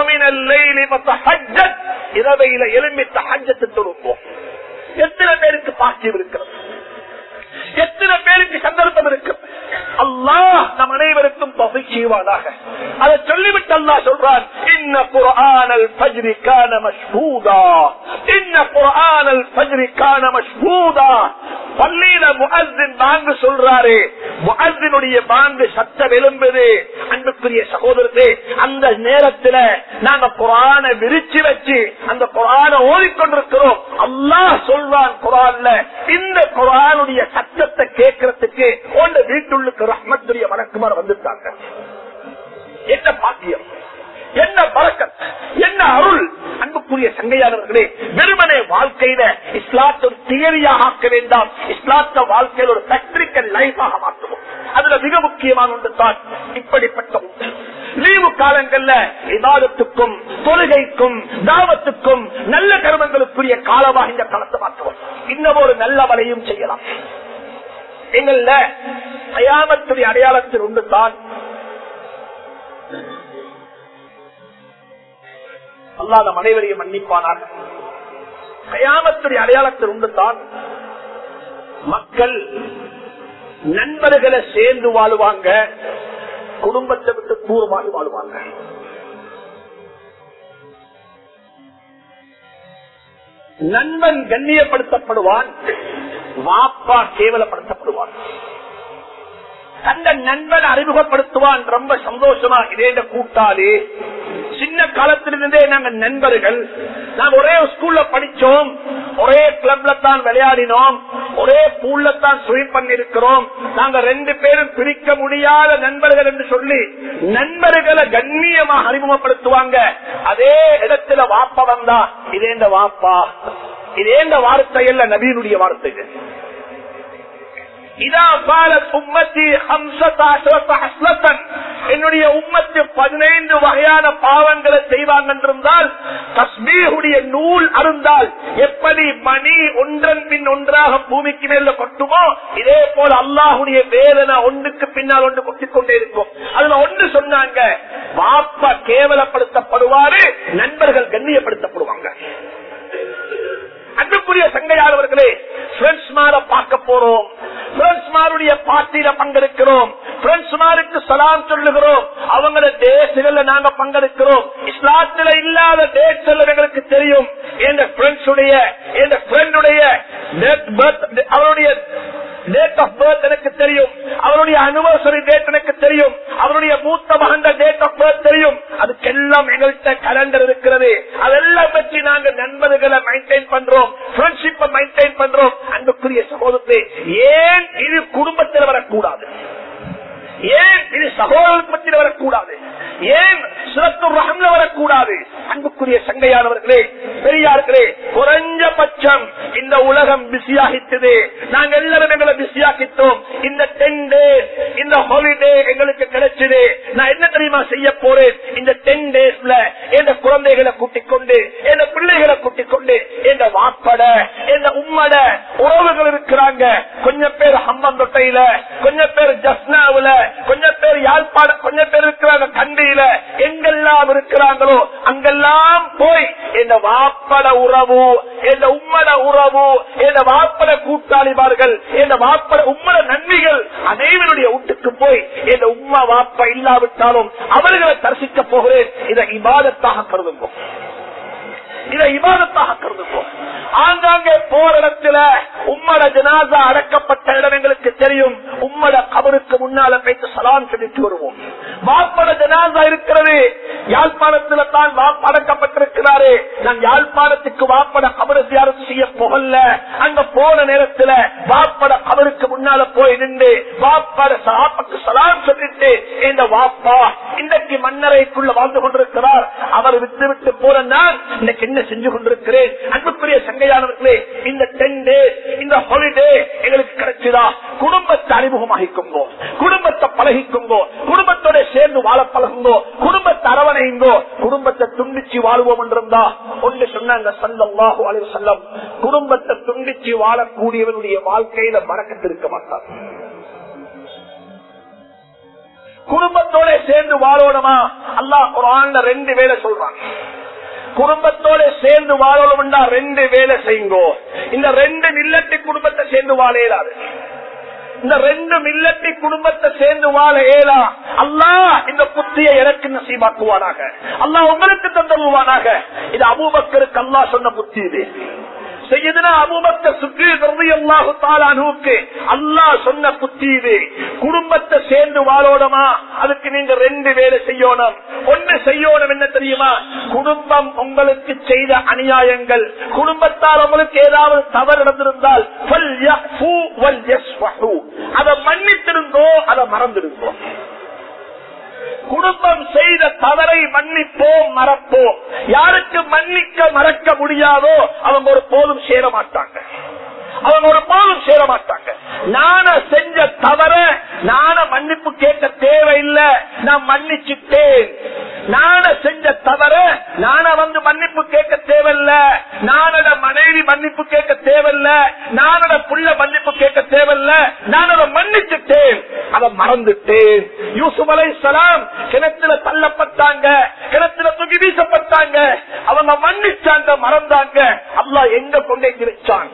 இரவையில எலும்பித்த ஹஜ்ஜத்து தொழுப்போம் எத்தனை பேருக்கு பாக்கியம் இருக்கிறது எத்தனை பேருக்கு சந்தர்ப்பம் இருக்கு அல்லாஹ் நம் அனைவருக்கும் தொகை செய்வானாக அதை சொல்லிவிட்டு அல்லா சொல்றான் இன்ன குரானல் பஜ்ரி கான மஷ்பூதா இன்ன குரானல் பஜ்ரி கான மஷ்பூதா பள்ளியில முகத்தின் பாங்கு சொல்றாரு முகத்தினுடைய பாங்கு சத்தம் எழும்புது அன்புக்குரிய சகோதரத்தை அந்த நேரத்துல நாங்க குரான விரிச்சு வச்சு அந்த குரான ஓடிக்கொண்டிருக்கிறோம் அல்லாஹ் சொல்வான் குரான்ல இந்த குரானுடைய சத்தத்தை கேட்கறதுக்கு உங்க வீட்டுள்ளுக்கு ரஹ்மத்துடைய வழக்குமார் வந்துட்டாங்க என்ன பாக்கியம் என்ன பழக்கம் என்ன அருள் அன்புக்குரிய சங்கையானவர்களே வெறுமனே வாழ்க்கையில இஸ்லாத்தை ஒரு தியரியாக ஆக்க வேண்டாம் இஸ்லாத்த வாழ்க்கையில் ஒரு பிராக்டிக்கல் லைஃபாக மாற்றுவோம் அதுல மிக முக்கியமான ஒன்று தான் இப்படிப்பட்ட ஒன்று லீவு காலங்கள்ல விவாதத்துக்கும் தொழுகைக்கும் தாவத்துக்கும் நல்ல கருமங்களுக்குரிய காலமாக இந்த காலத்தை மாற்றுவோம் இன்னும் ஒரு நல்ல வலையும் செய்யலாம் எங்கள அயாமத்துடைய அடையாளத்தில் ஒன்று தான் அல்லாத அனைவரையும் மன்னிப்பானாக கயாமத்துடைய அடையாளத்தில் உண்டு தான் மக்கள் நண்பர்களை சேர்ந்து வாழுவாங்க குடும்பத்தை விட்டு தூரமாகி வாழுவாங்க நண்பன் கண்ணியப்படுத்தப்படுவான் வாப்பா கேவலப்படுத்தப்படுவான் தந்த நண்பன் அறிமுகப்படுத்துவான் ரொம்ப சந்தோஷமா இதே கூட்டாளி சின்ன காலத்திலிருந்தே நாங்க நண்பர்கள் நாங்க ஒரே ஸ்கூல்ல படிச்சோம் ஒரே கிளப்ல தான் விளையாடினோம் ஒரே பூல்ல தான் ஸ்விம் பண்ணிருக்கிறோம் நாங்க ரெண்டு பேரும் பிரிக்க முடியாத நண்பர்கள் என்று சொல்லி நண்பர்களை கண்ணியமாக அறிமுகப்படுத்துவாங்க அதே இடத்துல வாப்பா வந்தா இதே இந்த வாப்பா இதே இந்த வார்த்தை அல்ல நபீனுடைய வார்த்தைகள் என்னுடைய உம்மத்து பதினைந்து வகையான பாவங்களை செய்வாங்க என்றிருந்தால் தஸ்மீகுடைய நூல் அருந்தால் எப்படி மணி ஒன்றன் பின் ஒன்றாக பூமிக்கு மேல கொட்டுமோ இதே போல அல்லாஹுடைய வேதனை ஒன்றுக்கு பின்னால் ஒன்று கொட்டிக் கொண்டே இருக்கும் அதுல ஒன்று சொன்னாங்க வாப்பா கேவலப்படுத்தப்படுவாரு நண்பர்கள் கண்ணியப்படுத்தப்படுவாங்க அன்புக்குரிய சங்கையாளர்களே பிரெண்ட்ஸ் மார பார்க்க போறோம் பிரெண்ட்ஸ் மாருடைய பார்ட்டியில பங்கெடுக்கிறோம் பிரெண்ட்ஸ் மாருக்கு சலாம் சொல்லுகிறோம் அவங்கள டேட்ஸ்கள்ல நாங்க பங்கெடுக்கிறோம் இஸ்லாத்துல இல்லாத டேட்ஸ் எங்களுக்கு தெரியும் என் ஃப்ரெண்ட்ஸுடைய என் ஃப்ரெண்டுடைய அவருடைய டேட் ஆஃப் பர்த் எனக்கு தெரியும் அவருடைய அனிவர்சரி டேட் எனக்கு தெரியும் அவருடைய மூத்த மகண்ட டேட் ஆஃப் பர்த் தெரியும் அதுக்கெல்லாம் எங்கள்கிட்ட கலண்டர் இருக்கிறது அதெல்லாம் வச்சு நாங்க நண்பர்களை மெயின்டைன் பண்றோம் ஃப்ரெண்ட்ஷிப்பை மெயின்டைன் பண்றோம் அன்புக்குரிய சகோதரத்தை ஏன் இது குடும்பத்தில் வரக்கூடாது ஏன் இது சகோதரத்தில் வரக்கூடாது ஏன் சிறப்பு ரகம்ல வரக்கூடாது அன்புக்குரிய சங்கையானவர்களே பெரியார்களே குறைஞ்சபட்சம் இந்த உலகம் பிஸியாகிட்டது நாங்க எல்லாரும் எங்களை பிஸியாக்கிட்டோம் இந்த டென் டேஸ் இந்த ஹாலிடே எங்களுக்கு கிடைச்சது நான் என்ன தெரியுமா செய்ய போறேன் இந்த டென் டேஸ்ல எந்த குழந்தைகளை கூட்டிக் கொண்டு எந்த பிள்ளைகளை கூட்டிக் கொண்டு எந்த வாப்பட எந்த உம்மட உறவுகள் இருக்கிறாங்க கொஞ்சம் பேர் ஹம்பந்தொட்டையில கொஞ்சம் பேர் ஜஸ்னாவுல கொஞ்சம் பேர் யாழ்ப்பாண கொஞ்சம் பேர் இருக்கிறாங்க கண்டியில எங்கெல்லாம் இருக்கிறாங்களோ அங்கெல்லாம் போய் இந்த வாப்பட உறவு இந்த உம்மட உறவு இந்த வாப்பட கூட்டாளிமார்கள் என் வாப்பட உம்மட நன்மைகள் அனைவருடைய வீட்டுக்கு போய் என் உம்மா வாப்பா இல்லாவிட்டாலும் அவர்களை தரிசிக்க போகிறேன் இதை இபாதத்தாக கருதுவோம் இதை இபாதத்தாக கருதுவோம் ஆங்காங்கே போற இடத்துல உம்மட ஜனாசா அடக்கப்பட்ட இடம் எங்களுக்கு தெரியும் உம்மட கபருக்கு முன்னால போயிட்டு சலாம் சொல்லிட்டு வருவோம் வாப்பட ஜனாசா இருக்கிறது யாழ்ப்பாணத்துல தான் வாப்ப அடக்கப்பட்டிருக்கிறாரு நான் யாழ்ப்பாணத்துக்கு வாப்பட கபரு தியாரம் செய்ய போகல அங்க போன நேரத்துல வாப்பட கபருக்கு முன்னால போய் நின்று வாப்பட சாப்பாக்கு சலாம் சொல்லிட்டு இந்த வாப்பா இன்றைக்கு மன்னரைக்குள்ள வாழ்ந்து கொண்டிருக்கிறார் அவர் விட்டு விட்டு போற நான் இன்னைக்கு என்ன செஞ்சு கொண்டிருக்கிறேன் அன்புக்குரிய சங்கையானவர்களே இந்த டென் டே இந்த ஹாலிடே எங்களுக்கு கிடைச்சதா குடும்பத்தை அறிமுகமாகிக்குங்கோ குடும்பத்தை பழகிக்குங்கோ குடும்பத்தோட சேர்ந்து வாழ பழகுங்கோ குடும்பத்தை அரவணைங்கோ குடும்பத்தை துண்டிச்சு வாழ்வோம் என்றிருந்தா ஒன்று சொன்னாங்க சல்லல்லாஹு அலைஹி வஸல்லம் குடும்பத்தை துண்டிச்சு வாழக்கூடியவனுடைய வாழ்க்கையில மறக்கத்து இருக்க மாட்டார் குடும்பத்தோட சேர்ந்து வாழணுமா அல்லாஹ் குரான்ல ரெண்டு வேலை சொல்றான் குடும்பத்தோட சேர்ந்து வாழணும்னா ரெண்டு வேலை செய்யுங்கோ இந்த ரெண்டு மில்லட்டி குடும்பத்தை சேர்ந்து வாழ இயலாது இந்த ரெண்டு மில்லட்டி குடும்பத்தை சேர்ந்து வாழ இயலா அல்லாஹ் இந்த புத்தியை எனக்கு நசீபாக்குவானாக அல்லாஹ் உங்களுக்கு தந்தருவானாக இது அபூபக்கருக்கு அல்லாஹ் சொன்ன புத்தி இது செய்யதுனா அபுபக்க சுற்றி அல்லாஹு தாலானுக்கு அல்லாஹ் சொன்ன புத்தி இது குடும்பத்தை சேர்ந்து வாழோடமா அதுக்கு நீங்க ரெண்டு வேலை செய்யணும் ஒண்ணு செய்யணும் என்ன தெரியுமா குடும்பம் உங்களுக்கு செய்த அநியாயங்கள் குடும்பத்தால் உங்களுக்கு ஏதாவது தவறு நடந்திருந்தால் அதை மன்னித்திருந்தோ அதை மறந்திருந்தோ குடும்பம் செய்த தவறை மன்னிப்போம் மறப்போம் யாருக்கு மன்னிக்க மறக்க முடியாதோ அவங்க ஒரு போதும் சேர மாட்டாங்க அவங்க ஒரு போதும் சேர மாட்டாங்க நான செஞ்ச தவற நான மன்னிப்பு கேட்க தேவையில்லை நான் மன்னிச்சுட்டேன் நான செஞ்ச தவற நான வந்து மன்னிப்பு கேட்க தேவையில்ல நானோட மனைவி மன்னிப்பு கேட்க தேவையில்ல நானோட புள்ள மன்னிப்பு கேட்க தேவையில்ல நான் அதை மன்னிச்சுட்டேன் அதை மறந்துட்டேன் யூசுப் அலை சலாம் கிணத்துல தள்ளப்பட்டாங்க கிணத்துல தூக்கி வீசப்பட்டாங்க அவங்க மன்னிச்சாங்க மறந்தாங்க அல்லா எங்க கொண்டே வச்சான்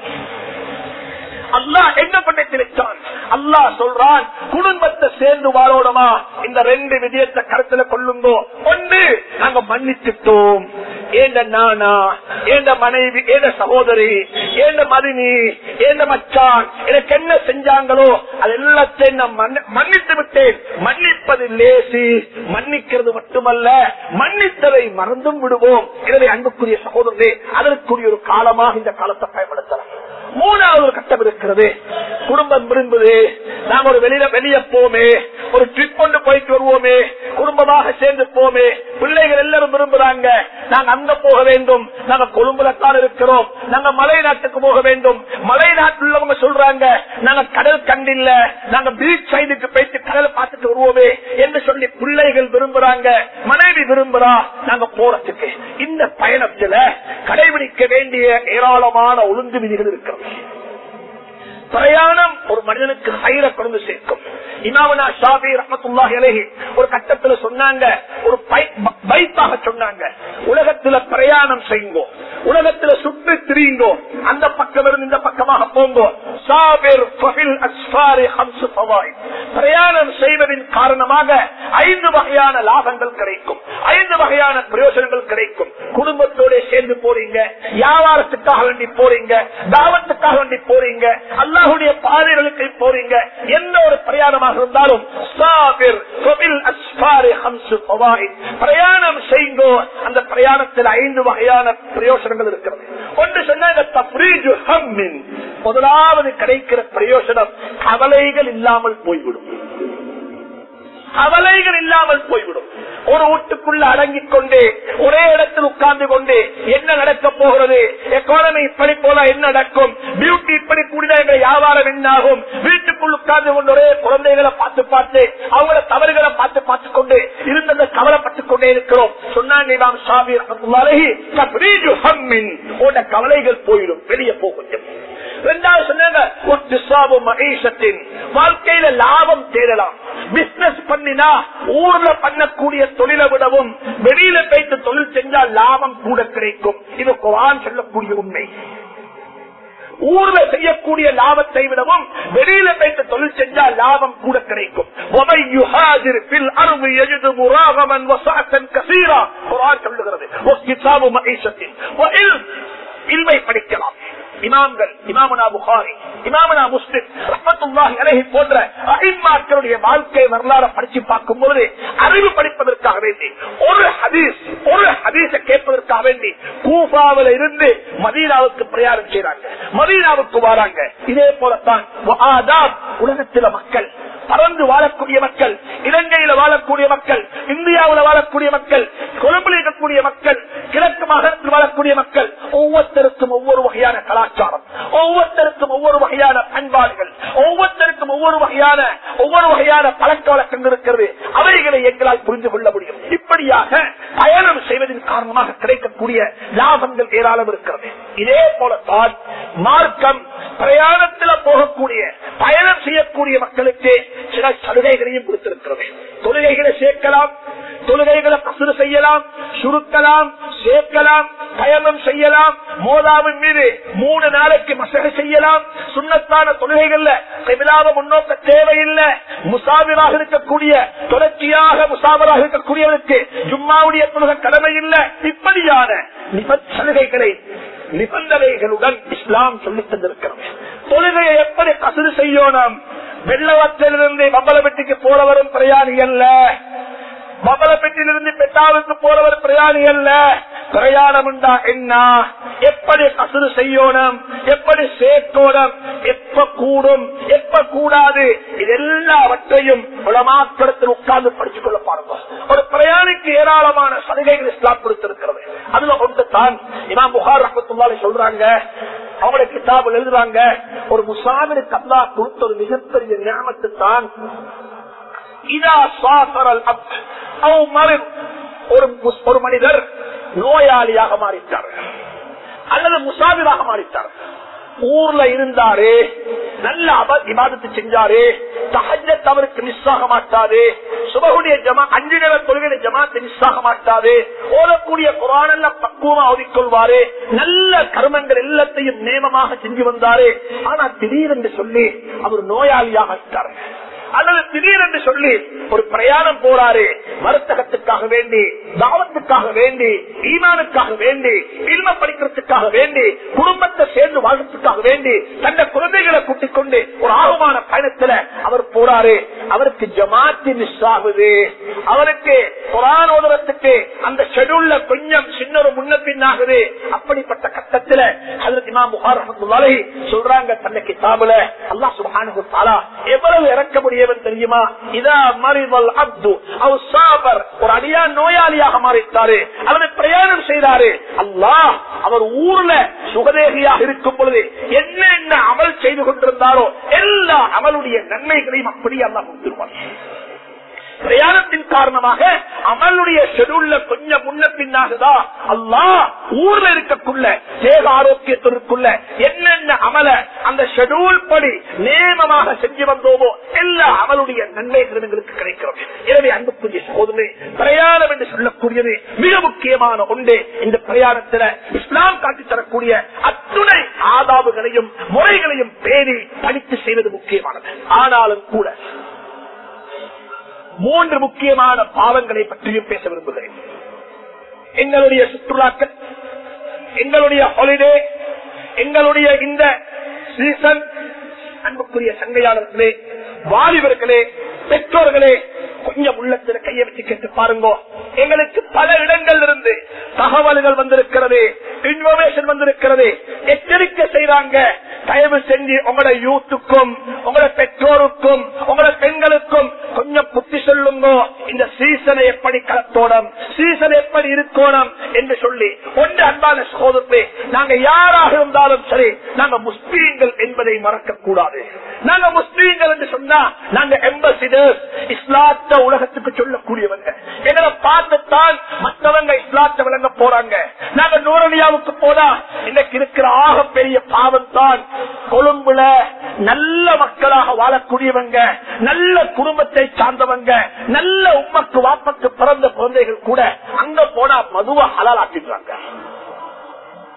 அல்லா என்ன பண்ணி திணிச்சான் அல்லா சொல்றான் குடும்பத்தை சேர்ந்து வாழோடமா இந்த ரெண்டு விஜயத்தை கருத்துல கொள்ளுங்கோ ஒன்று நாங்க மன்னிச்சுட்டோம் ஏண்ட நானா ஏண்ட மனைவி ஏண்ட சகோதரி ஏண்ட மதினி ஏண்ட மச்சான் எனக்கு என்ன செஞ்சாங்களோ அது எல்லாத்தையும் நான் மன்னித்து விட்டேன் மன்னிப்பது லேசி மன்னிக்கிறது மட்டுமல்ல மன்னித்ததை மறந்தும் விடுவோம் எனவே அன்புக்குரிய சகோதரரே அதற்குரிய ஒரு காலமாக இந்த காலத்தை பயன்படுத்தலாம் மூணாவது ஒரு கட்டம் இருக்கிறது குடும்பம் விரும்புது நாங்க ஒரு வெளியில வெளிய போமே ஒரு ட்ரிப் கொண்டு போயிட்டு வருவோமே குடும்பமாக சேர்ந்து போமே பிள்ளைகள் எல்லாரும் விரும்புறாங்க நாங்க அங்க போக வேண்டும் நாங்க கொழும்புல தான் இருக்கிறோம் நாங்க மலை நாட்டுக்கு போக வேண்டும் மலை நாட்டில் உள்ளவங்க சொல்றாங்க நாங்க கடல் கண்டில்ல நாங்க பீச் சைடுக்கு போயிட்டு கடலை பார்த்துட்டு வருவோமே என்று சொல்லி பிள்ளைகள் விரும்புறாங்க மனைவி விரும்புறா நாங்க போறதுக்கு இந்த பயணத்துல கடைபிடிக்க வேண்டிய ஏராளமான ஒழுங்கு விதிகள் இருக்கிறது பிரயாணம் ஒரு மனிதனுக்கு ஹைர கொண்டு சேர்க்கும் இமாமனா ஷாபி ரஹமத்துல்லாஹி அலைஹி ஒரு கட்டத்துல சொன்னாங்க ஒரு பைப்பாக சொன்னாங்க உலகத்துல பிரயாணம் செய்யுங்கோ உலகத்துல சுற்றி திரியுங்கோ அந்த பக்கம் இருந்து இந்த பக்கமாக போங்கோ சாபிர் ஃபஹில் அஸ்ஃபாரி ஹம்சு ஃபவாயித் பிரயாணம் செய்வதின் காரணமாக ஐந்து வகையான லாபங்கள் கிடைக்கும் ஐந்து வகையான பிரயோஜனங்கள் கிடைக்கும் குடும்பத்தோட சேர்ந்து போறீங்க வியாபாரத்துக்காக வேண்டி போறீங்க தாவத்துக்காக வேண்டி போறீங்க அல்லாஹுடைய பாதைகளுக்கு போறீங்க எந்த ஒரு பிரயாணமாக இருந்தாலும் பிரயாணம் செய்யுங்கோ அந்த பிரயாணத்தில் ஐந்து வகையான பிரயோஜனங்கள் இருக்கிறது ஒன்று சொன்னாங்க முதலாவது கிடைக்கிற பிரயோஜனம் கவலைகள் இல்லாமல் போய்விடும் கவலைகள் இல்லாமல் போய்விடும் ஒரு வீட்டுக்குள்ள அடங்கிக் கொண்டு ஒரே இடத்தில் உட்கார்ந்து கொண்டு என்ன நடக்க போகிறது எக்கானமி இப்படி போல என்ன நடக்கும் பியூட்டி இப்படி கூடினா எங்க வியாபாரம் என்னாகும் வீட்டுக்குள் உட்கார்ந்து கொண்டு ஒரே குழந்தைகளை பார்த்து பார்த்து அவங்கள தவறுகளை பார்த்து பார்த்து கொண்டு இருந்ததை கவலைப்பட்டுக் கொண்டே இருக்கிறோம் சொன்னாங்க இமாம் ஷாபி ரஹ்மத்துல்லாஹி தப்ரீஜு ஹம்மின் உன்ன கவலைகள் போயிடும் வெளியே போகும் இரண்டாவது சொன்னாங்க வாழ்க்கையில லாபம் தேடலாம் பிசினஸ் பண்ணினா ஊர்ல பண்ணக்கூடிய தொழிலை விடவும் வெளியில போயிட்டு தொழில் செஞ்சால் லாபம் கூட கிடைக்கும் இது குரான் சொல்லக்கூடிய உண்மை ஊர்ல செய்யக்கூடிய லாபத்தை விடவும் வெளியில போயிட்டு தொழில் செஞ்சா லாபம் கூட கிடைக்கும் وَمَن يُهَاجِرْ فِي الْأَرْضِ يَجِدْ مُرَاغَمًا وَسَعَةً كَثِيرًا குர்ஆன் சொல்லுகிறது وَكِتَابُ مَعِيشَةٍ وَعِلْمٍ இல்மை படிக்கலாம் இமாம்கள் இமாமனா புகாரி இமாமனா முஸ்லிம் ரஹமத்துல்லாஹி அலைஹி போன்ற அஹிம்மாக்களுடைய வாழ்க்கை வரலாறு படிச்சு பார்க்கும் பொழுது அறிவு படிப்பதற்காக வேண்டி ஒரு ஹதீஸ் ஒரு ஹதீஸ கேட்பதற்காக வேண்டி கூஃபாவில இருந்து மதீனாவுக்கு பிரயாணம் செய்யறாங்க மதீனாவுக்கு வராங்க இதே போலத்தான் வஆதாப் உலகத்தில மக்கள் பறந்து வாழக்கூடிய மக்கள் இலங்கையில வாழக்கூடிய மக்கள் இந்தியாவில் வாழக்கூடிய மக்கள் கொழும்பில் இருக்கக்கூடிய மக்கள் கிழக்கு மாகாணத்தில் வாழக்கூடிய மக்கள் ஒவ்வொருத்தருக்கும் ஒவ்வொரு வகையான கலாச்சாரம் ஒவ்வொருத்தருக்கும் ஒவ்வொரு வகையான பண்பாடுகள் ஒவ்வொருத்தருக்கும் ஒவ்வொரு வகையான ஒவ்வொரு வகையான பழக்க வழக்கங்கள் இருக்கிறது அவைகளை எங்களால் புரிந்து கொள்ள முடியும் இப்படியாக பயணம் செய்வதன் காரணமாக கிடைக்கக்கூடிய லாபங்கள் ஏராளம் இருக்கிறது இதே போலத்தான் மார்க்கம் பிரயாணத்தில் போகக்கூடிய பயணம் செய்யக்கூடிய மக்களுக்கு சில சலுகைகளையும் கொடுத்திருக்கிறது தொழுகைகளை சேர்க்கலாம் தொழுகைகளை கசுறு செய்யலாம் சுருக்கலாம் சேர்க்கலாம் பயணம் செய்யலாம் மோதாவின் மீது மூணு நாளைக்கு மசக செய்யலாம் சுண்ணத்தான தொழுகைகள்ல செவிலாத முன்னோக்க தேவையில்லை முசாபிராக இருக்கக்கூடிய தொடர்ச்சியாக முசாபராக இருக்கக்கூடியவருக்கு ஜும்மாவுடைய தொழுகை கடமை இல்லை இப்படியான நிப- சலுகைகளை நிபந்தனைகளுடன் இஸ்லாம் சொல்லித் தந்திருக்கிறது தொழுகையை எப்படி கசுறு செய்யணும் வெள்ளவத்திலிருந்து பம்பலப்பட்டிக்கு போறவரும் பிரயாணி அல்ல பம்பலப்பட்டியிலிருந்து பெட்டாவுக்கு போறவர் பிரயாணி அல்ல பிரயாணம் உண்டா என்ன எப்படி கசுறு செய்யணும் எப்படி சேர்க்கணும் எப்ப கூடும் எப்ப கூடாது இது எல்லாவற்றையும் உலமாக்கிடத்தில் உட்கார்ந்து படிச்சுக் கொள்ள பாருங்க ஒரு பிரயாணிக்கு ஏராளமான சலுகைகள் இஸ்லாம் கொடுத்திருக்கிறது அதுல ஒன்று தான் இமாம் புகார் ரஹமத்துல்லாலே சொல்றாங்க அவங்களோட கிதாபில் எழுதுறாங்க ஒரு முசாமினுக்கு அல்லா கொடுத்த ஒரு மிகப்பெரிய ஞாபகத்து தான் இதா சாசரல் அப்த் அவ் மரித். ஒரு முஸ்- ஒரு மனிதர் நோயாளியாக மாறிட்டார் அல்லது முசாபிராக மாறிட்டார் ஊர்ல இருந்தாரு நல்ல அப- இபாதத்து செஞ்சாரு தஹஜத் அவருக்கு மிஸ் ஆக மாட்டாது சுபகுடைய ஜமா அஞ்சு நேர தொழுகை ஜமாத்து மிஸ் ஆக மாட்டாது ஓதக்கூடிய குரானல்ல பக்குவமா ஓதிக்கொள்வாரு நல்ல கர்மங்கள் எல்லாத்தையும் நேமமாக செஞ்சு வந்தாரு ஆனா திடீரென்று சொல்லி அவர் நோயாளியாக ஆயிட்டாரு அல்லது திடீரென்று சொல்லி ஒரு பிரயாணம் போறாரு மருத்தகத்துக்காக வேண்டி தாவத்துக்காக வேண்டி ஈமானுக்காக வேண்டி இல்ம படிக்கிறதுக்காக வேண்டி குடும்பத்தை சேர்ந்து வாழ்றதுக்காக வேண்டி தந்த குழந்தைகளை கூட்டிக் கொண்டு ஒரு ஆகமான பயணத்துல அவர் போறாரு அவருக்கு ஜமாத்தி மிஸ் ஆகுது அவருக்கு குரான் ஓதுறதுக்கு அந்த ஷெடியூல்ல கொஞ்சம் சின்ன ஒரு முன்ன பின்னாகுது அப்படிப்பட்ட கட்டத்துல அதற்கு இமாம் புகார் ரஹ்மத்துல்லாஹி சொல்றாங்க தன்னை கிதாபுல அல்லாஹ் சுப்ஹானஹு வ தஆலா எவ்வளவு இறக்க முடியவன் தெரியுமா இதா மரிதல் அப்து அவ் சாபர் ஒரு அடியா நோயாளியாக மாறிட்டாரு அல்லது பிரயாணம் செய்தாரு அல்லாஹ் அவர் ஊர்ல சுகதேகியாக இருக்கும் பொழுது என்ன என்ன அமல் செய்து கொண்டிருந்தாரோ எல்லா அமலுடைய நன்மைகளையும் அப்படியே அல்லாஹ் கொடுத்துருவார் பிரயாணத்தின் காரணமாக அமலுடைய ஷெடியூல்ல கொஞ்சம் முன்ன பின்னாகுதா அல்லாஹ் ஊர்ல இருக்கக்குள்ள தேக ஆரோக்கியத்திற்குள்ள என்னென்ன அமல அந்த ஷெடியூல் படி நேமமாக செஞ்சு வந்தோமோ எல்லா அமலுடைய நன்மைகள் எங்களுக்கு கிடைக்கிறது எனவே அன்புக்குரிய சோதனை பிரயாணம் என்று சொல்லக்கூடியது மிக முக்கியமான ஒன்று இந்த பிரயாணத்துல இஸ்லாம் காட்டி தரக்கூடிய அத்துணை ஆதாபுகளையும் முறைகளையும் பேணி படித்து செய்வது முக்கியமானது ஆனாலும் கூட மூன்று முக்கியமான பாவங்களை பற்றியும் பேச விரும்புகிறேன் எங்களுடைய சுற்றுலாக்கள் எங்களுடைய ஹாலிடே எங்களுடைய இந்த சீசன் அன்புக்குரிய சங்கையாளர்களே வாலிபர்களே பெற்றோர்களே கொஞ்சம் உள்ளத்துல கையை வச்சு கேட்டு பாருங்க எங்களுக்கு பல இடங்கள் இருந்து தகவல்கள் வந்திருக்கிறது இன்ஃபர்மேஷன் வந்திருக்கிறது எச்சரிக்கை செய்றாங்க தயவு செஞ்சு உங்களோட யூத்துக்கும் உங்களோட பெற்றோருக்கும் உங்களோட பெண்களுக்கும் கொஞ்சம் புத்தி சொல்லுங்க இந்த சீசனை எப்படி கலத்தோடம் சீசன் எப்படி இருக்கணும் என்று சொல்லி ஒன்று அன்பான சோதத்தை நாங்க யாராக இருந்தாலும் சரி நாங்க முஸ்லீம்கள் என்பதை மறக்க கூடாது நாங்க முஸ்லீம்கள் என்று சொன்னா நாங்க எம்பசிடர்ஸ் இஸ்லாத்த உலகத்துக்கு சொல்லக்கூடியவங்க எங்களை பார்த்துத்தான் மற்றவங்க இஸ்லாத்தை விளங்க போறாங்க நாங்க நூரணியாவுக்கு போனா இன்னைக்கு இருக்கிற ஆக பெரிய பாவம் தான் கொழும்புல நல்ல மக்களாக வாழக்கூடியவங்க நல்ல குடும்பத்தை சார்ந்தவங்க நல்ல உம்மக்கு வாப்பக்கு பிறந்த குழந்தைகள் கூட அங்க போனா மதுவ ஹலாலாக்கிடுறாங்க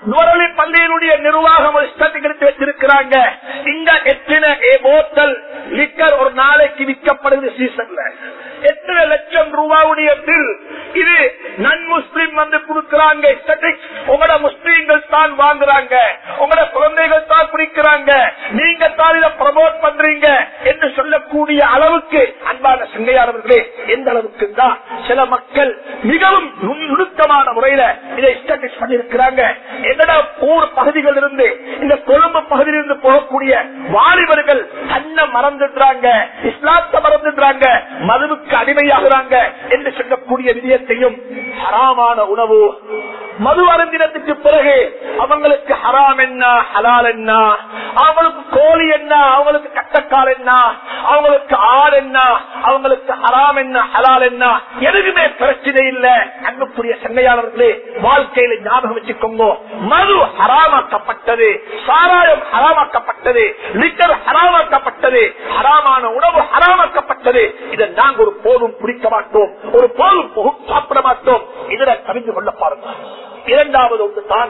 நுவரலி பள்ளியினுடைய நிர்வாகம் ஒரு ஸ்டட்டிக் எடுத்து வச்சிருக்கிறாங்க இங்க எத்தனை போத்தல் லிக்கர் ஒரு நாளைக்கு விற்கப்படுது சீசன்ல எத்தனை லட்சம் ரூபாவுடைய பில் இது நன் முஸ்லிம் வந்து கொடுக்கிறாங்க ஸ்டட்டிக்ஸ் உங்களோட முஸ்லீம்கள் தான் வாங்குறாங்க உங்களோட குழந்தைகள் தான் குடிக்கிறாங்க நீங்க தான் இதை ப்ரமோட் பண்றீங்க என்று சொல்லக்கூடிய அளவுக்கு அன்பான சிங்கையானவர்களே எந்த அளவுக்கு தான் சில மக்கள் மிகவும் நுண்- நுணுக்கமான முறையில இதை ஸ்டட்டிக்ஸ் பண்ணிருக்கிறாங்க எங்கட ஊர் பகுதிகளில் இருந்து இந்த கொழும்பு பகுதியிலிருந்து போகக்கூடிய வாலிபர்கள் தன்னை மறந்துடுறாங்க இஸ்லாத்தை மறந்துடுறாங்க மதுவுக்கு அடிமையாகிறாங்க என்று சொல்லக்கூடிய விதயத்தையும் ஹராமான உணவு மது அருந்தினத்துக்கு பிறகு அவங்களுக்கு ஹராம் என்ன ஹலால் என்ன அவங்களுக்கு கோழி என்ன அவங்களுக்கு கட்டக்கால் என்ன அவங்களுக்கு ஆள் என்ன அவங்களுக்கு ஹராம் என்ன ஹலால் என்ன எதுவுமே பிரச்சனை இல்ல அன்புக்குரிய சென்னையாளர்களே வாழ்க்கையில ஞாபகம் வச்சுக்கோங்க மது ஹராமாக்கப்பட்டது சாராயம் ஹராமாக்கப்பட்டது லிட்டர் ஹராமாக்கப்பட்டது ஹராமான உணவு ஹராமாக்கப்பட்டது இதை நாங்க ஒரு போதும் பிடிக்க மாட்டோம் ஒரு போதும் புகு- சாப்பிட மாட்டோம் இதில் கவிந்து கொள்ள பாருங்க இரண்டாவது ஒன்று தான்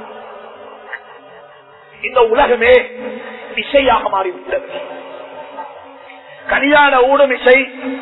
இந்த உலகமே இசையாக மாறிவிட்டது கல்யாண ஊடும் இசை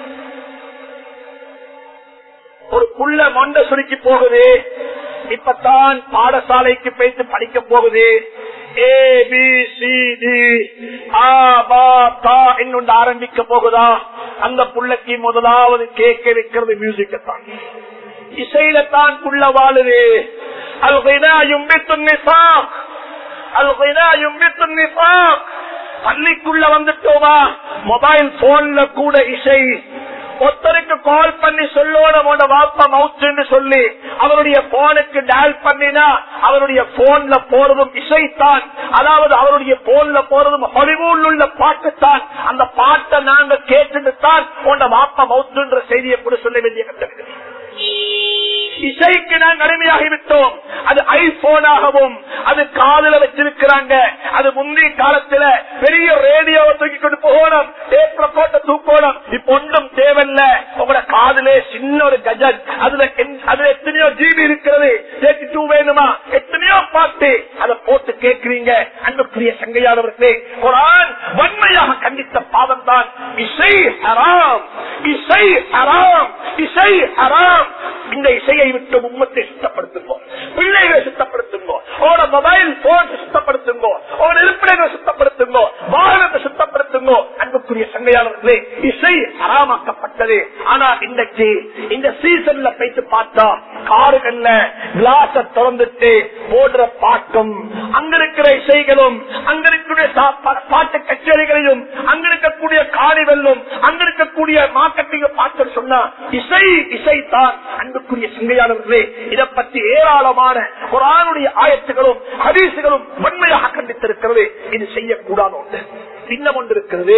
ஒரு புள்ள மொண்ட சுருக்கி போகுது இப்பதான் பாடசாலைக்கு போயிட்டு படிக்க போகுது ஏ பி சி டி ஆ பா தா இன்னொன்று ஆரம்பிக்க போகுதா அந்த புள்ளைக்கு முதலாவது கேட்க வைக்கிறது மியூசிக் தான் இசையில தான் புள்ள வாழுது அல்கைனாயும் நிசாக் அல்கைனாயும் நிசாக் பள்ளிக்குள்ள வந்துட்டோமா மொபைல் போன்ல கூட இசை ஒருத்தருக்கு கால் பண்ணி சொல்லணும் உன்னோட வாப்பா மவுத்துன்னு சொல்லி அவருடைய போனுக்கு டயல் பண்ணினா அவருடைய போன்ல போறதும் இசைத்தான் அதாவது அவருடைய போன்ல போறதும் ஹாலிவுட்ல உள்ள பாட்டுத்தான் அந்த பாட்டை நாங்க கேட்டுட்டு தான் உன்னோட வாப்பா மவுத்துன்ற செய்தியை கூட சொல்ல வேண்டிய கட்டளை இசைக்கு நாங்கள் அடிமையாகிவிட்டோம் அது ஐபோனாகவும் அது காதுல வச்சிருக்கிறாங்க அது முந்தைய காலத்துல பெரிய ரேடியோவை தூக்கி கொண்டு போகணும் டேப்ல போட்ட தூக்கணும் இப்ப ஒன்றும் தேவையில்ல உங்களோட காதுல சின்ன ஒரு கஜன் அதுல என்- அதுல எத்தனையோ ஜிபி இருக்கிறது தேர்ட்டி டூ வேணுமா எத்தனையோ பாட்டு அதை போட்டு கேட்கிறீங்க அன்புக்குரிய சங்கையானவர்களே குரான் வன்மையாக கண்டித்த பாவம் தான் இசை ஹராம் இசை ஹராம் இசை ஹராம் இந்த இசையை விட்டு உம்மத்தை சுத்தப்படுத்துங்கோ பிள்ளைகளை சுத்தப்படுத்துங்கோ உங்களோட மொபைல் போன் சுத்தப்படுத்துங்கோ உங்களோட இருப்பிடங்களை சுத்தப்படுத்துங்கோ வாகனத்தை சுத்தப்படுத்துங்கோ அன்புக்குரிய சங்கையாளர்களே இசை ஹராமாக்கப்பட்டது ஆனா இன்றைக்கு இந்த சீசன்ல போயிட்டு பார்த்தா காருகள்ல கிளாஸ திறந்துட்டு போடுற பாட்டும் அங்க இருக்கிற இசைகளும் அங்க இருக்கக்கூடிய சா- பா- பாட்டு கச்சேரிகளையும் அங்க இருக்கக்கூடிய காணிவெல்லும் அங்க இருக்கக்கூடிய மார்க்கெட்டிங் பாட்டு சொன்னா இசை இசை தான் அன்புக்குரிய சிங்கையாளர்களே இதை பற்றி ஏராளமான குரானுடைய ஆயத்துகளும் ஹதீசுகளும் வன்மையாக கண்டித்திருக்கிறது இது செய்யக்கூடாத ஒன்று இன்னும் ஒன்று இருக்கிறது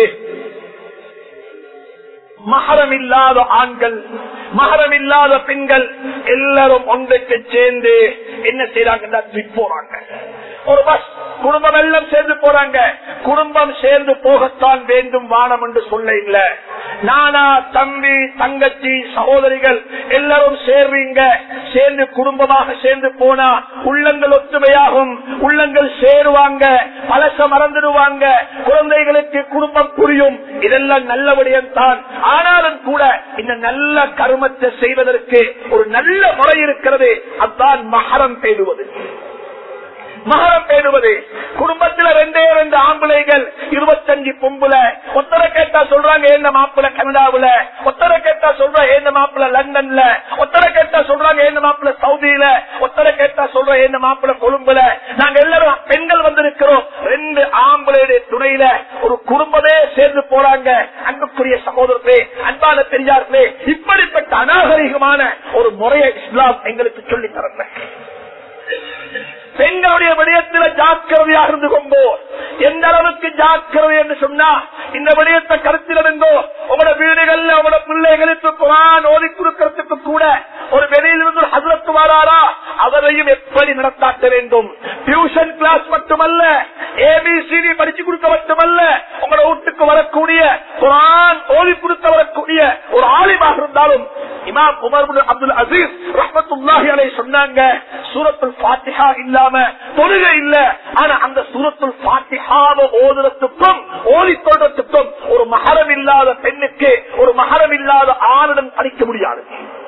மகரம் இல்லாத ஆண்கள் மகரம் இல்லாத பெண்கள் எல்லாரும் ஒன்றைக்கு சேர்ந்து என்ன செய்யறாங்கன்னா ட்ரிப் போறாங்க ஒரு பஸ் குடும்பம் எல்லாம் சேர்ந்து போறாங்க குடும்பம் சேர்ந்து போகத்தான் வேண்டும் வானம் என்று சொல்ல இல்ல நானா தம்பி தங்கச்சி சகோதரிகள் எல்லாரும் சேர்றீங்க சேர்ந்து குடும்பமாக சேர்ந்து போனா உள்ளங்கள் ஒத்துமையாகும் உள்ளங்கள் சேருவாங்க பழச மறந்துடுவாங்க குழந்தைகளுக்கு குடும்பம் புரியும் இதெல்லாம் நல்ல விடயம் தான் ஆனாலும் கூட இந்த நல்ல கருமத்தை செய்வதற்கு ஒரு நல்ல முறை இருக்கிறது அதுதான் மகரம் பேணுவது மகரம் பேணுவது குடும்பத்துல ரெண்டே ரெண்டு ஆம்பளைகள் இருபத்தஞ்சு பொம்புல ஒத்தரை கேட்டா சொல்றாங்க ஏந்த மாப்பிள்ள கனடாவுல ஒத்தரை கேட்டா சொல்ற ஏந்த மாப்பிள்ள லண்டன்ல ஒத்தரை கேட்டா சொல்றாங்க ஏந்த மாப்பிள்ள சவுதியில ஒத்தரை கேட்டா சொல்ற ஏந்த மாப்பிள்ள கொழும்புல நாங்க எல்லாரும் பெண்கள் வந்திருக்கிறோம் ரெண்டு ஆம்பளையுடைய துணையில ஒரு குடும்பமே சேர்ந்து போறாங்க அன்புக்குரிய சகோதரர்களே அன்பான பெரியார்களே இப்படிப்பட்ட அநாகரிகமான ஒரு முறையை இஸ்லாம் எங்களுக்கு சொல்லித் தரல பெண்களுடைய விடயத்தில் ஜாக்கிரதையாக இருந்து கொண்டோ எந்த அளவுக்கு ஜாக்கிரதை என்று சொன்னா இந்த விடயத்தை கருத்தில் இருந்தோ உங்களோட வீடுகள்ல உங்களோட பிள்ளைகளுக்கு குரான் ஓதி கொடுக்கறதுக்கு கூட ஒரு வெளியிலிருந்து ஹசரத்து வராரா அவரையும் எப்படி நடத்தாட்ட வேண்டும் டியூஷன் கிளாஸ் மட்டுமல்ல ஏபிசிடி படிச்சு கொடுக்க மட்டுமல்ல உங்களோட வீட்டுக்கு வரக்கூடிய குரான் ஓதி கொடுத்து வரக்கூடிய ஒரு ஆலிமாக இருந்தாலும் இமாம் உமர் பின் அப்துல் அசீஸ் ரஹமத்துல்லாஹி அலை சொன்னாங்க சூரத்துல் ஃபாத்திஹா இல்லாம தொழுகை இல்ல ஆனா அந்த சூரத்துல் ஃபாத்திஹாவை ஓதுறதுக்கும் ஓதி சொல்றதுக்கும் ஒரு மகரம் இல்லாத பெண்ணுக்கு ஒரு மகரம் இல்லாத ஆணிடம் படிக்க முடியாது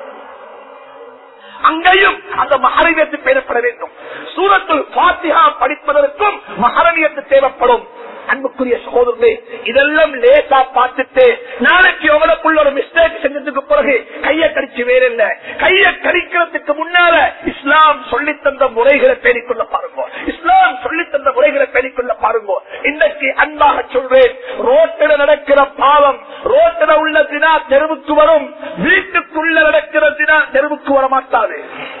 அங்கேயும் அந்த மகரவியத்து பேரப்பட வேண்டும் சூரத்துல் பாத்தியா படிப்பதற்கும் மகரவியத்து தேவைப்படும் அன்புக்குரிய சகோதரர்களே இதெல்லாம் லேசா பார்த்துட்டு நாளைக்கு உங்களுக்குள்ள ஒரு மிஸ்டேக் செஞ்சதுக்கு பிறகு கையை கடிச்சு வேற இல்ல கையை கடிக்கிறதுக்கு முன்னால இஸ்லாம் சொல்லி தந்த முறைகளை பேணிக்கொள்ள பாருங்க இஸ்லாம் சொல்லி தந்த முறைகளை பேணிக்கொள்ள பாருங்க இன்றைக்கு அன்பாக சொல்றேன் ரோட்டில் நடக்கிற பாவம் ரோட்டில் உள்ள தினா தெருவுக்கு வரும் வீட்டுக்குள்ள நடக்கிற தினா தெருவுக்கு வர மாட்டாது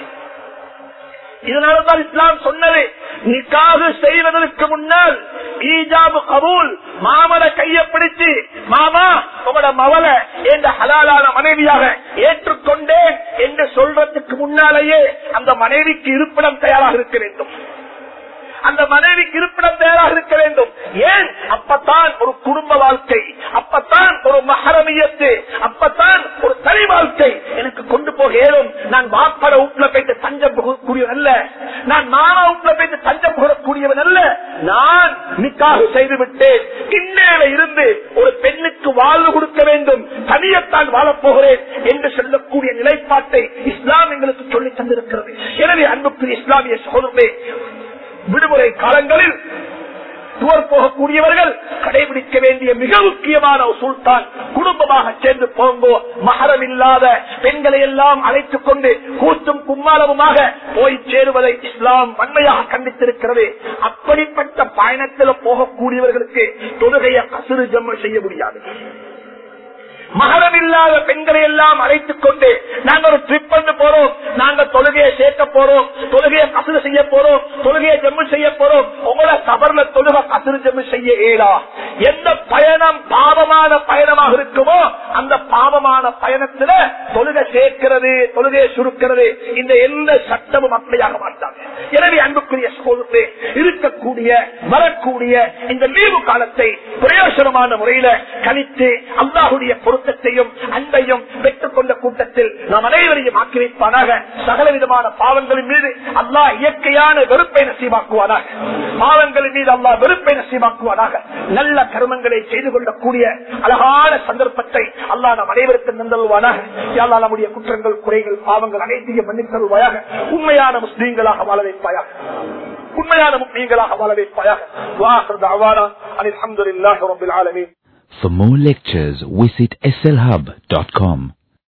இதனால்தான் இஸ்லாம் சொன்னது நிக்காது செய்வதற்கு முன்னால் ஈஜாபு கபூல் மாமலை கைய பிடிச்சு மாமா உங்களோட மவள என்ற ஹலாலான மனைவியாக ஏற்றுக்கொண்டேன் என்று சொல்றதுக்கு முன்னாலேயே அந்த மனைவிக்கு இருப்பிடம் தயாராக இருக்க வேண்டும் அந்த மனைவிக்கு இருப்பிடம் தயாராக இருக்க வேண்டும் ஏன் அப்பத்தான் ஒரு குடும்ப வாழ்க்கை அப்பத்தான் ஒரு மகரமியத்து அப்பத்தான் ஒரு தனி வாழ்க்கை எனக்கு கொண்டு போக ஏறும் நான் வாப்பட வீட்டுல போயிட்டு தஞ்சம் புகக்கூடியவன் அல்ல நான் மாமா வீட்டுல போயிட்டு தஞ்சம் புகக்கூடியவன் அல்ல நான் நிக்காக செய்து விட்டேன் இன்னையில இருந்து ஒரு பெண்ணுக்கு வாழ்வு கொடுக்க வேண்டும் தனியத்தான் வாழப் போகிறேன் என்று சொல்லக்கூடிய நிலைப்பாட்டை இஸ்லாம் எங்களுக்கு சொல்லி தந்திருக்கிறது எனவே அன்புக்குரிய இஸ்லாமிய சகோதரமே விடுமுறை காலங்களில் டூர் போகக்கூடியவர்கள் கடைபிடிக்க வேண்டிய மிக முக்கியமான ஒரு சுல்தான் குடும்பமாக சேர்ந்து போங்கோ மகரம் இல்லாத பெண்களை எல்லாம் அழைத்துக் கொண்டு கூத்தும் கும்மாளவுமாக போய் சேருவதை இஸ்லாம் வன்மையாக கண்டித்திருக்கிறது அப்படிப்பட்ட பயணத்தில் போகக்கூடியவர்களுக்கு தொழுகையை கசுறு ஜம்ம செய்ய முடியாது மகரம் இல்லாத பெண்களை எல்லாம் அழைத்துக் கொண்டு நாங்க ஒரு ட்ரிப் பண்ண போறோம் நாங்க தொழுகையை சேர்க்க போறோம் தொழுகையை கசுறு செய்ய போறோம் தொழுகையை ஜம்மு செய்ய போறோம் உங்களோட சபர்ல தொழுகை கசுறு ஜம்மு செய்ய இயலா எந்த பயணம் பாவமான பயணமாக இருக்குமோ அந்த பாவமான பயணத்துல தொழுகை சேர்க்கிறது தொழுகையை சுருக்கிறது இந்த எந்த சட்டமும் அப்படியாக மாட்டாங்க எனவே அன்புக்குரிய சகோதரே இருக்கக்கூடிய வரக்கூடிய இந்த லீவு காலத்தை பிரயோசனமான முறையில கணித்து அல்லாஹுடைய பொருத்தத்தையும் அன்பையும் பெற்றுக் கொண்ட கூட்டத்தில் நாம் அனைவரையும் ஆக்கி வைப்பானாக சகல விதமான பாவங்களின் மீது அல்லாஹ் இயற்கையான வெறுப்பை நசீவாக்குவானாக பாவங்களின் மீது அல்லாஹ் வெறுப்பை நசீவாக்குவானாக நல்ல கருமங்களை செய்து கொள்ளக்கூடிய அழகான சந்தர்ப்பத்தை அல்லாஹ் நாம் அனைவருக்கும் தந்தல்வானாக யாழ்லா நம்முடைய குற்றங்கள் குறைகள் பாவங்கள் அனைத்தையும் மன்னித்தருவாயாக உண்மையான முஸ்லீம்களாக வாழ வைப்பாயாக உண்மையான முஸ்லீம்களாக வாழ வைப்பாயாக வாஹர் அவானா அலமதுல்லாஹி ரபில் ஆலமீன் For more lectures, visit slhub.com.